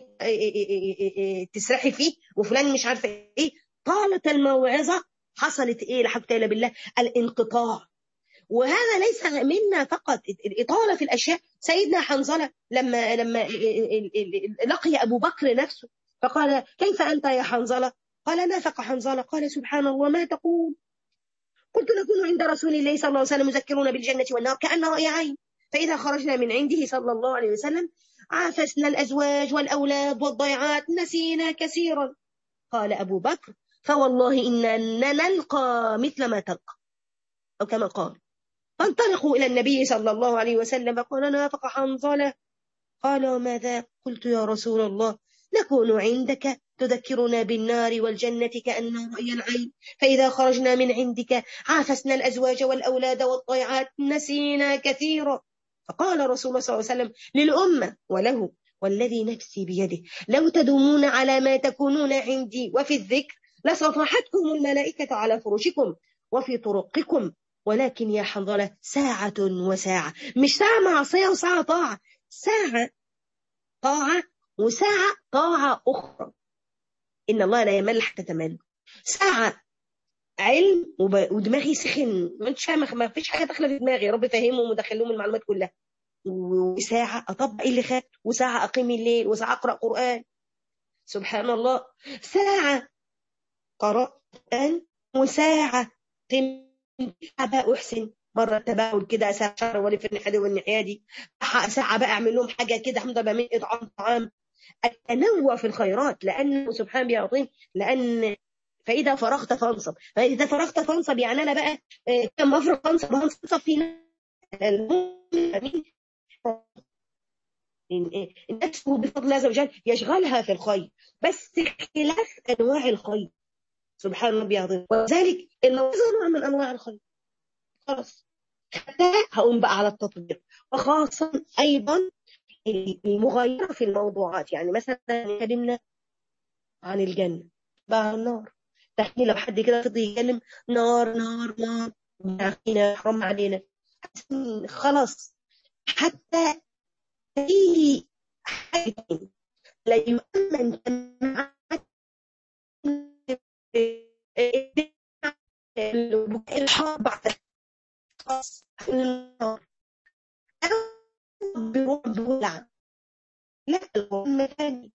تسرحي فيه وفلان مش عارفه ايه طالت الموعظه حصلت ايه لا حول ولا بالله الانقطاع وهذا ليس منا فقط الاطاله في الاشياء سيدنا حنظله لما لما لقي ابو بكر نفسه فقال كيف انت يا حنظله قال نافق حنظله قال سبحان الله ما تقول قلت نكون عند رسول الله صلى الله عليه وسلم مذكرون بالجنه والنار كان راي عين فاذا خرجنا من عنده صلى الله عليه وسلم عافسنا الازواج والاولاد والضيعات نسينا كثيرا قال ابو بكر فوالله إننا نلقى مثل ما تلقى أو كما قال فانطلقوا إلى النبي صلى الله عليه وسلم فقال نافق حنظلة قال وماذا قلت يا رسول الله نكون عندك تذكرنا بالنار والجنة كأنها رأي العين فإذا خرجنا من عندك عافسنا الأزواج والأولاد والضيعات نسينا كثيرا فقال رسول الله صلى الله عليه وسلم للأمة وله والذي نفسي بيده لو تدومون على ما تكونون عندي وفي الذكر لصفحتكم الملائكة على فرشكم وفي طرقكم ولكن يا حنظلة ساعة وساعة مش ساعة معصية وساعة طاعة ساعة طاعة وساعة طاعة أخرى إن الله لا يمل حتى تمل ساعة علم ودماغي سخن ما انتش فاهمه ما فيش حاجه داخله في دماغي يا رب فهمهم ودخل لهم المعلومات كلها وساعه اطبق اللي خدت وساعه اقيم الليل وساعه اقرا قران سبحان الله ساعه قرات قران وساعه قيم بقى احسن مرة تباعد كده ساعة شهر ولي في الناحية دي والناحية دي ساعة بقى أعمل لهم حاجة كده حمد من إطعام طعام التنوع في الخيرات لأنه سبحان بيعطين لأن فإذا فرغت فانصب فإذا فرغت فانصب يعني أنا بقى كم أفرغ فانصب هنصب في النفس بفضل الله عز وجل يشغلها في الخير بس اختلاف أنواع الخير سبحان ربي العظيم وذلك الموعظة نوع من أنواع الخير خلاص حتى هقوم بقى على التطبيق وخاصة أيضا المغايرة في الموضوعات يعني مثلا كلمنا عن الجنة بقى النار تحكي لو حد كده فضل يتكلم نار نار نار عارفين حرام علينا خلاص حتى في حاجة لا يؤمن الحرب بعد خلاص النار بروح بولع لا المهم ثاني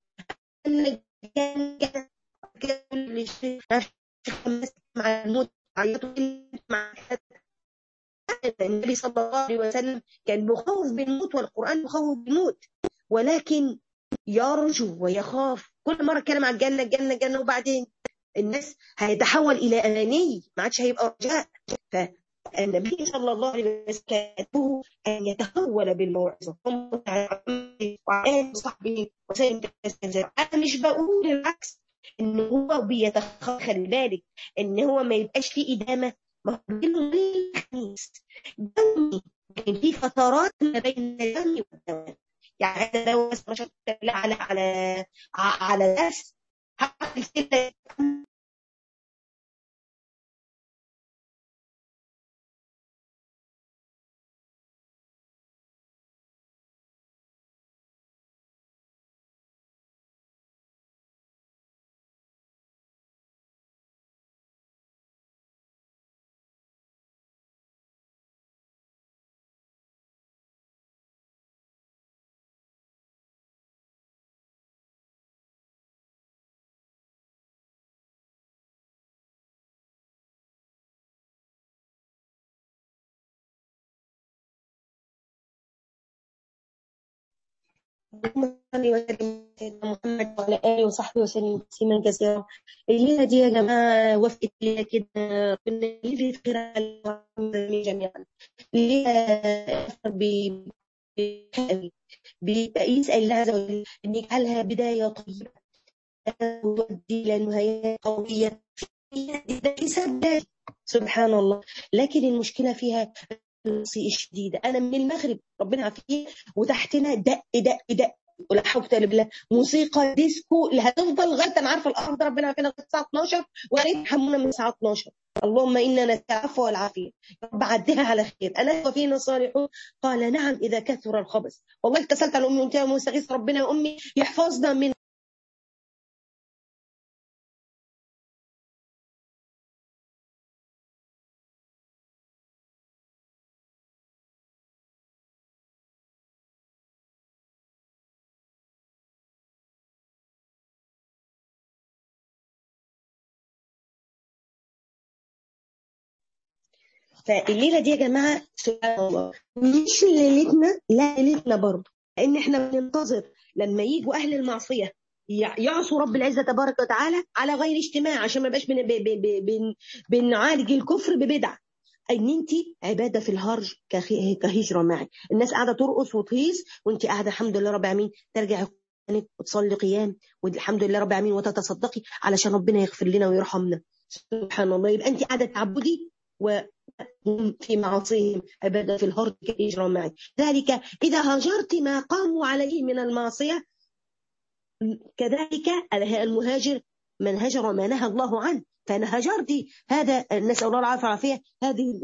كل شيء مع الموت عيطوا مع النبي صلى الله عليه وسلم كان مخوف بالموت والقرآن مخوف بالموت ولكن يرجو ويخاف كل مرة اتكلم عن الجنة الجنة الجنة وبعدين الناس هيتحول إلى أماني ما عادش هيبقى رجاء فالنبي صلى الله عليه وسلم كانه أن يتحول بالموعظة وعلى صحبه وسلم أنا مش بقول العكس ان هو بيتخ خلي بالك ان هو ما يبقاش فيه ادامه ما هو الخميس دمي كان في فترات ما بين الدم والدوام يعني هذا دواء ما شاء الله على على على درس اللهم صل وسلم سيدنا محمد وعلى اله وصحبه وسلم تسليما كثيرا الليله دي يا جماعه وافقت ليله كده كنا ليله خير جميعا ليله بيسال الله عز وجل ان يجعلها بدايه طيبه وتؤدي الى نهايات قويه ده حساب سبحان الله لكن المشكله فيها الشديده انا من المغرب ربنا يعافيه وتحتنا دق دق دق ولا حول ولا بالله موسيقى ديسكو اللي هتفضل لغايه انا عارفه الارض ربنا يعافينا لغايه الساعه 12 ويا ريت يرحمونا من الساعه 12 اللهم انا نسال العفو والعافيه رب عدها على خير انا وفينا الصالحون قال نعم اذا كثر الخبث والله اتصلت على امي وقلت لها مستغيث ربنا يا امي يحفظنا من فالليله دي يا جماعه سبحان الله مش ليلتنا لا ليلتنا برضه لان احنا بننتظر لما يجوا اهل المعصيه يعصوا رب العزه تبارك وتعالى على غير اجتماع عشان ما يبقاش بن بن بن بنعالج الكفر ببدعه ان انت عباده في الهرج كهجره معي الناس قاعده ترقص وتهيص وانت قاعده الحمد لله رب العالمين ترجع وتصلي قيام والحمد لله رب العالمين وتتصدقي علشان ربنا يغفر لنا ويرحمنا سبحان الله يبقى انت قاعده تعبدي وهم في معاصيهم عبادة في الهرد كإجرى معي ذلك إذا هاجرت ما قاموا عليه من المعصية كذلك المهاجر من هجر ما نهى الله عنه فأنا هجرت هذا نسأل الله العافية والعافية هذه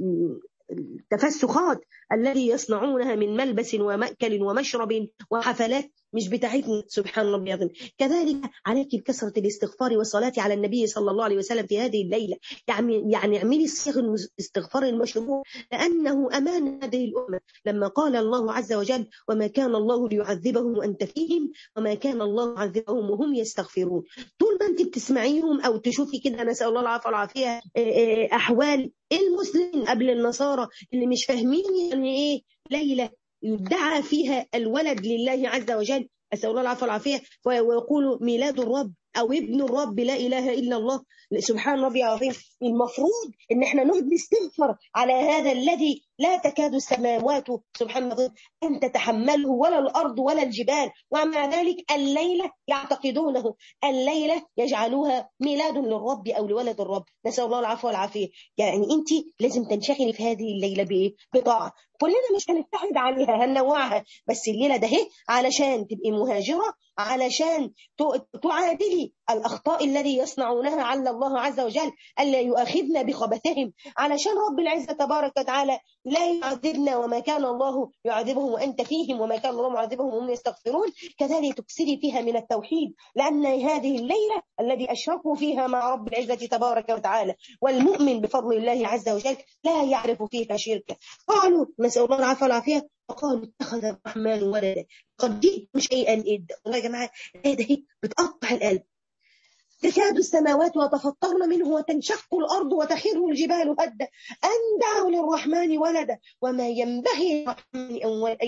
التفسخات الذي يصنعونها من ملبس ومأكل ومشرب وحفلات مش بتاعتنا سبحان الله العظيم كذلك عليك بكثرة الاستغفار والصلاة على النبي صلى الله عليه وسلم في هذه الليلة يعني يعني اعملي صيغ الاستغفار المشروع لأنه أمان هذه الأمة لما قال الله عز وجل وما كان الله ليعذبهم وأنت فيهم وما كان الله يعذبهم وهم يستغفرون طول ما أنت بتسمعيهم أو تشوفي كده نسأل الله العافية والعافية أحوال المسلمين قبل النصارى اللي مش فاهمين يعني إيه ليلة يدعى فيها الولد لله عز وجل أسأل الله العفو والعافية ويقول ميلاد الرب أو ابن الرب لا إله إلا الله سبحان ربي العظيم المفروض إن احنا نقعد نستغفر على هذا الذي لا تكاد السماوات سبحان الله أن تتحمله ولا الأرض ولا الجبال ومع ذلك الليلة يعتقدونه الليلة يجعلوها ميلاد للرب أو لولد الرب نسأل الله العفو والعافية يعني أنت لازم تنشغلي في هذه الليلة بإيه؟ بطاعة كلنا مش هنبتعد عليها هنوعها بس الليلة ده علشان تبقي مهاجرة علشان تعادلي الأخطاء الذي يصنعونها على الله عز وجل ألا يؤاخذنا بخبثهم علشان رب العزة تبارك وتعالى لا يعذبنا وما كان الله يعذبهم وأنت فيهم وما كان الله معذبهم وهم يستغفرون كذلك تكسري فيها من التوحيد لأن هذه الليلة الذي أشركوا فيها مع رب العزة تبارك وتعالى والمؤمن بفضل الله عز وجل لا يعرف فيك شركا قالوا نسأل الله العافية والعافية فقالوا اتخذ الرحمن ولدا قد جئتم شيئا إد والله يا جماعة الآية دي بتقطع القلب تكاد السماوات وتفطرن منه وتنشق الأرض وتخر الجبال هدا أن دعوا للرحمن ولدا وما ينبغي للرحمن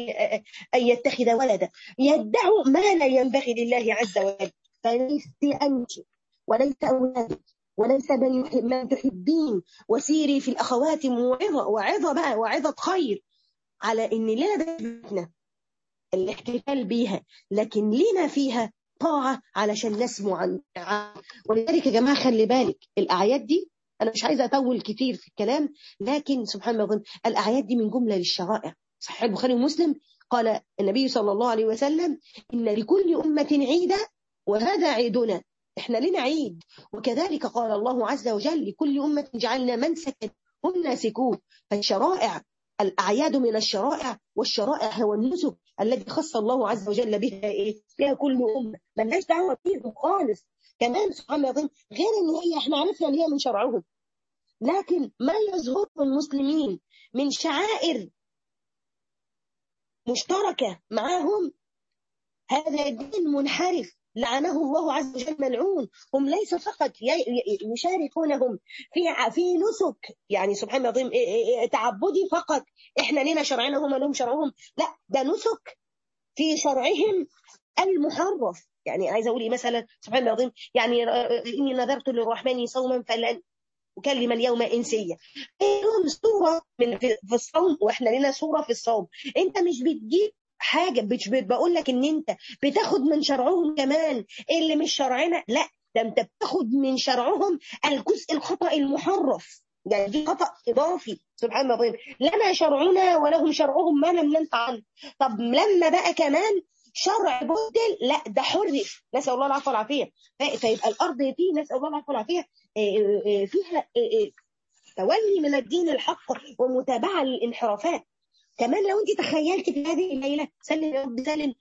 أن يتخذ ولدا يدعوا ما لا ينبغي لله عز وجل فليس أنت وليس أولادك وليس من من تحبين وسيري في الأخوات موعظة وعظة بقى وعظة خير على إن لنا الاحتفال بيها لكن لنا فيها طاعة علشان نسمو عن ولذلك يا جماعة خلي بالك الأعياد دي أنا مش عايزة أطول كتير في الكلام لكن سبحان الله الأعياد دي من جملة للشرائع صحيح البخاري ومسلم قال النبي صلى الله عليه وسلم إن لكل أمة عيدا وهذا عيدنا احنا لنا عيد وكذلك قال الله عز وجل لكل أمة جعلنا منسكا هم ناسكوه فالشرائع الأعياد من الشرائع والشرائع هو النسك الذي خص الله عز وجل بها إيه؟ بها كل أمة ملناش دعوة بيهم خالص كمان سبحان الله العظيم غير ان هي احنا عرفنا ان هي من شرعهم لكن ما يظهره المسلمين من شعائر مشتركة معهم هذا دين منحرف لعنه الله عز وجل ملعون هم ليس فقط يشاركونهم في في نسك يعني سبحان الله العظيم تعبدي فقط احنا لنا شرعنا هم لهم شرعهم لا ده نسك في شرعهم المحرف يعني عايزه اقول ايه مثلا سبحان الله العظيم يعني اني نذرت للرحمن صوما فلن أكلم اليوم إنسية لهم صورة من في الصوم وإحنا لنا صورة في الصوم أنت مش بتجيب حاجة مش بقول لك إن أنت بتاخد من شرعهم كمان اللي مش شرعنا لا ده أنت بتاخد من شرعهم الجزء الخطأ المحرف يعني دي خطأ إضافي سبحان الله لنا شرعنا ولهم شرعهم ما لم ننت عنه طب لما بقى كمان شرع بدل لا ده حرف نسال الله العفو والعافيه فيبقى الارض دي نسال الله العفو والعافيه فيها تولي من الدين الحق ومتابعه للانحرافات كمان لو انت تخيلت في هذه الليله سلم يا رب سلم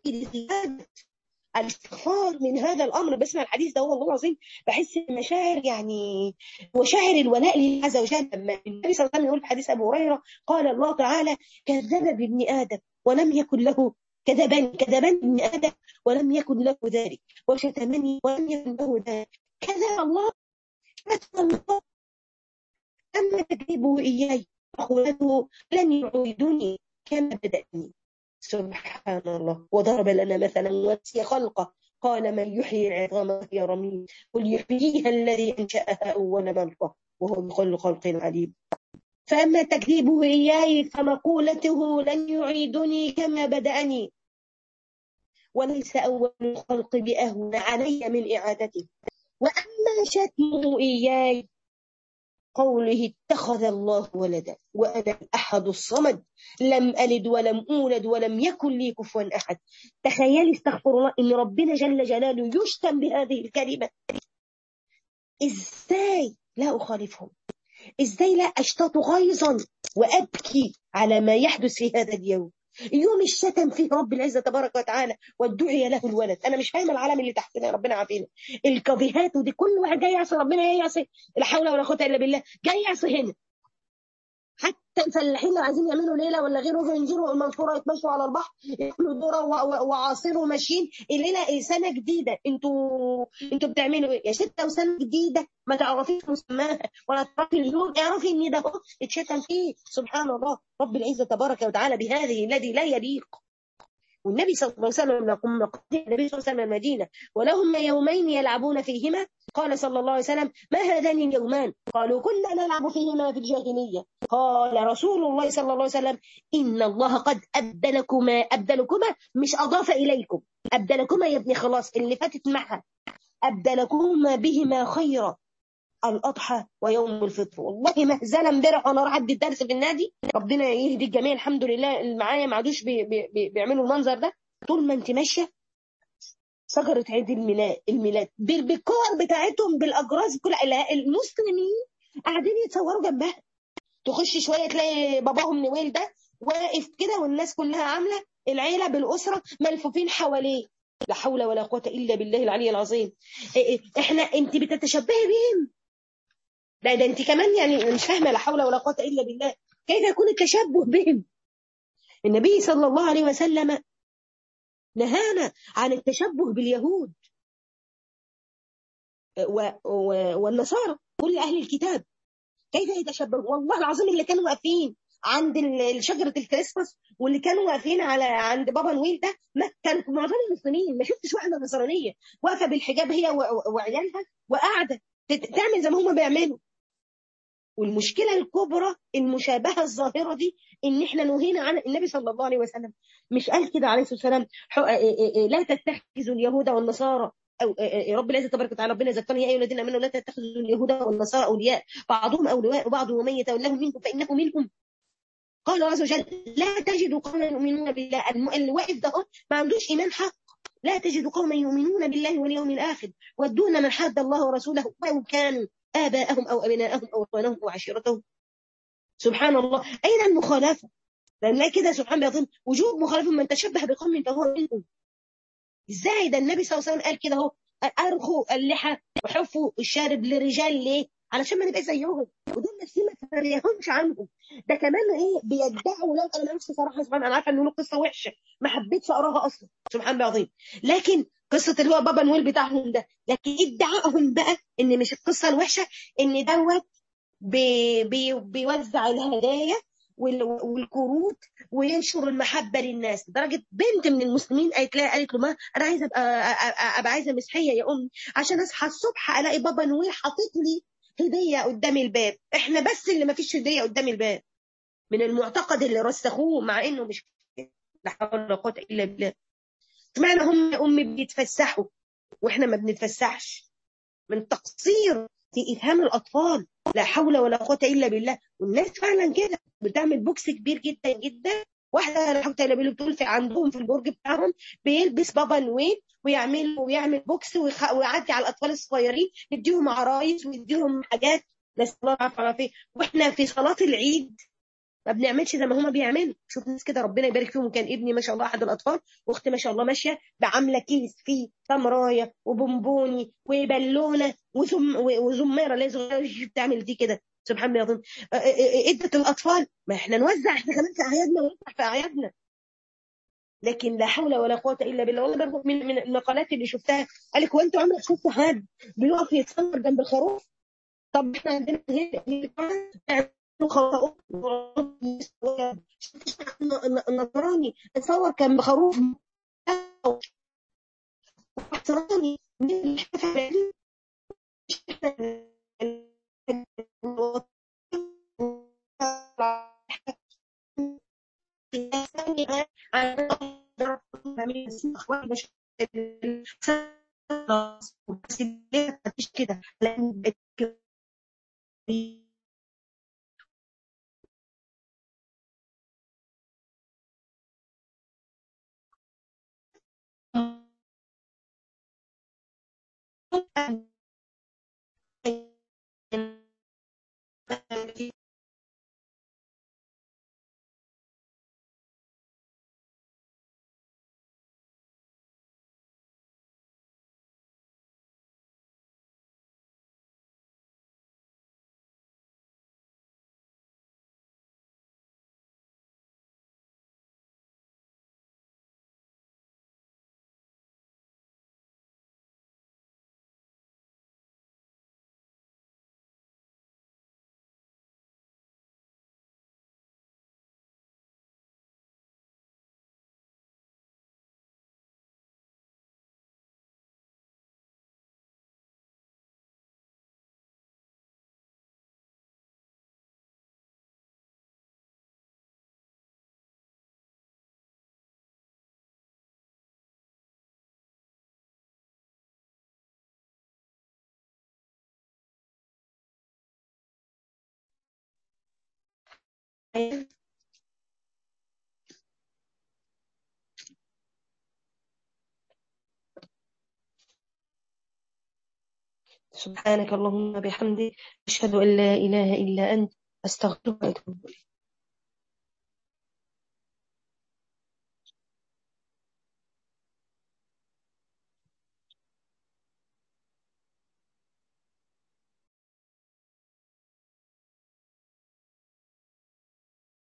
الاستغفار من هذا الامر بسمع الحديث ده والله العظيم بحس مشاعر يعني وشاعر الولاء لله عز وجل لما النبي صلى الله عليه وسلم يقول في حديث ابو هريره قال الله تعالى كذب بابن ادم ولم يكن له كذبني كذبني ابن ادم ولم يكن له ذلك وشتمني ولم يكن له ذلك كذب الله شتم الله اما تكذبه اياي اخواته لن يعيدني كما بدأني سبحان الله وضرب لنا مثلا ونسي خلقه قال من يحيي العظام وهي رميم قل يحييها الذي انشاها اول مره وهو بكل خلق عليم فاما تكذيبه اياي فمقولته لن يعيدني كما بداني وليس أول الخلق بأهون علي من إعادته وأما شتمه إياي قوله اتخذ الله ولدا وأنا الأحد الصمد لم ألد ولم أولد ولم يكن لي كفوا أحد تخيلي استغفر الله إن ربنا جل جلاله يشتم بهذه الكلمة إزاي لا أخالفهم إزاي لا أشتاط غيظا وأبكي على ما يحدث في هذا اليوم يوم الشتم فيه رب العزة تبارك وتعالى وادعي له الولد أنا مش فاهم العالم اللي تحتنا ربنا عافينا الكافيهات ودي كل واحد جاي يعصي ربنا جاي يعصي لا حول ولا قوة إلا بالله جاي يعصي هنا حتى الفلاحين لو عايزين يعملوا ليله ولا غيره ينزلوا المنصوره يتمشوا على البحر ياكلوا ذره وعاصير وماشيين الليله سنه جديده انتوا انتوا بتعملوا ايه يا ستة وسنه جديده ما تعرفيش مسماها ولا تعرفي اليوم اعرفي ان ده اتشتم فيه سبحان الله رب العزه تبارك وتعالى بهذه الذي لا يليق والنبي صلى الله عليه وسلم لما قدم النبي صلى الله عليه وسلم المدينة ولهم يومين يلعبون فيهما قال صلى الله عليه وسلم ما هذان اليومان قالوا كنا نلعب فيهما في الجاهلية قال رسول الله صلى الله عليه وسلم إن الله قد أبدلكما أبدلكما مش أضاف إليكم أبدلكما يا ابني خلاص اللي فاتت معها أبدلكما بهما خيرا الأضحى ويوم الفطر والله مهزله امبارح وانا راح ادي الدرس في النادي ربنا يهدي الجميع الحمد لله اللي معايا ما عادوش بي بي بي بيعملوا المنظر ده طول ما انت ماشيه شجره عيد الميلاد الميلاد بالكور بتاعتهم بالاجراس بكل المسلمين قاعدين يتصوروا جنبها تخش شويه تلاقي باباهم نويل ده واقف كده والناس كلها عامله العيله بالاسره ملفوفين حواليه لا حول ولا قوه الا بالله العلي العظيم احنا انت بتتشبهي بهم لا ده انت كمان يعني مش فاهمه لا حول ولا قوه الا بالله كيف يكون التشبه بهم النبي صلى الله عليه وسلم نهانا عن التشبه باليهود و و والنصارى كل اهل الكتاب كيف يتشبه والله العظيم اللي كانوا واقفين عند شجره الكريسماس واللي كانوا واقفين على عند بابا نويل ده ما كانوا معظم المسلمين ما شفتش واحده نصرانيه واقفه بالحجاب هي وعيالها وقاعده تعمل زي ما هم بيعملوا والمشكله الكبرى المشابهه الظاهره دي ان احنا نهينا عن النبي صلى الله عليه وسلم مش قال كده عليه الصلاه والسلام لا تتخذوا اليهود والنصارى أو رب العزة تبارك وتعالى ربنا ذكرني يا أيها الذين آمنوا لا تتخذوا اليهود والنصارى أولياء بعضهم أولياء وبعض ومن يتولهم منكم فإنه منهم قال عز وجل لا تجد قوما يؤمنون بالله اللي واقف ده ما عندوش إيمان حق لا تجد قوما يؤمنون بالله واليوم الآخر ودون من حد الله ورسوله ولو كانوا آباءهم أو أبناءهم أو إخوانهم أو عشيرتهم سبحان الله أين المخالفة لأن كده سبحان الله وجوب مخالفة من تشبه بقوم فهو منهم ازاي ده النبي صلى الله عليه وسلم قال كده اهو ارخوا اللحى وحفوا الشارب للرجال ليه علشان ما نبقى زيهم ودول نفسي ما تريهمش عنهم ده كمان ايه بيدعوا لو انا ما اعرفش صراحه سبحان انا عارفه ان له قصه وحشه ما حبيتش اقراها اصلا سبحان الله العظيم لكن قصه اللي هو بابا نويل بتاعهم ده لكن ادعائهم بقى ان مش القصه الوحشه ان دوت بي بي بيوزع الهدايا والكروت وينشر المحبه للناس لدرجه بنت من المسلمين قالت لها قالت له ما انا عايزه ابقى ابقى عايزه مسيحيه يا امي عشان اصحى الصبح الاقي بابا نويل حاطط لي هديه قدام الباب احنا بس اللي ما فيش هديه قدام الباب من المعتقد اللي رسخوه مع انه مش لا حول ولا قوه الا بالله اشمعنى هم يا امي بيتفسحوا واحنا ما بنتفسحش من تقصير في افهام الاطفال لا حول ولا قوه الا بالله والناس فعلا كده بتعمل بوكس كبير جدا جدا واحده لا حول ولا بالله بتقول في عندهم في البرج بتاعهم بيلبس بابا نويل ويعمل ويعمل بوكس ويعدي على الاطفال الصغيرين يديهم عرايس ويديهم حاجات نسال الله العافيه والعافيه واحنا في صلاه العيد ما بنعملش زي ما هما بيعملوا شوف ناس كده ربنا يبارك فيهم كان ابني ما شاء الله احد الاطفال واختي ما شاء الله ماشيه بعامله كيس فيه تمرايه وبونبوني وبالونه وزم وزميره اللي صغيره بتعمل دي كده سبحان الله العظيم ادت الاطفال ما احنا نوزع احنا كمان في اعيادنا ونوزع في اعيادنا لكن لا حول ولا قوه الا بالله والله برضه من من المقالات اللي شفتها قال لك هو انتوا عمرك شفتوا حد بيقف يتصور جنب الخروف طب احنا عندنا النصراني تصور كان بخروف نصراني بس اخواني مش بس ليه مفيش كده لان بقيت سبحانك اللهم بحمدك أشهد أن لا إله إلا أنت أستغفرك وأتوب إليك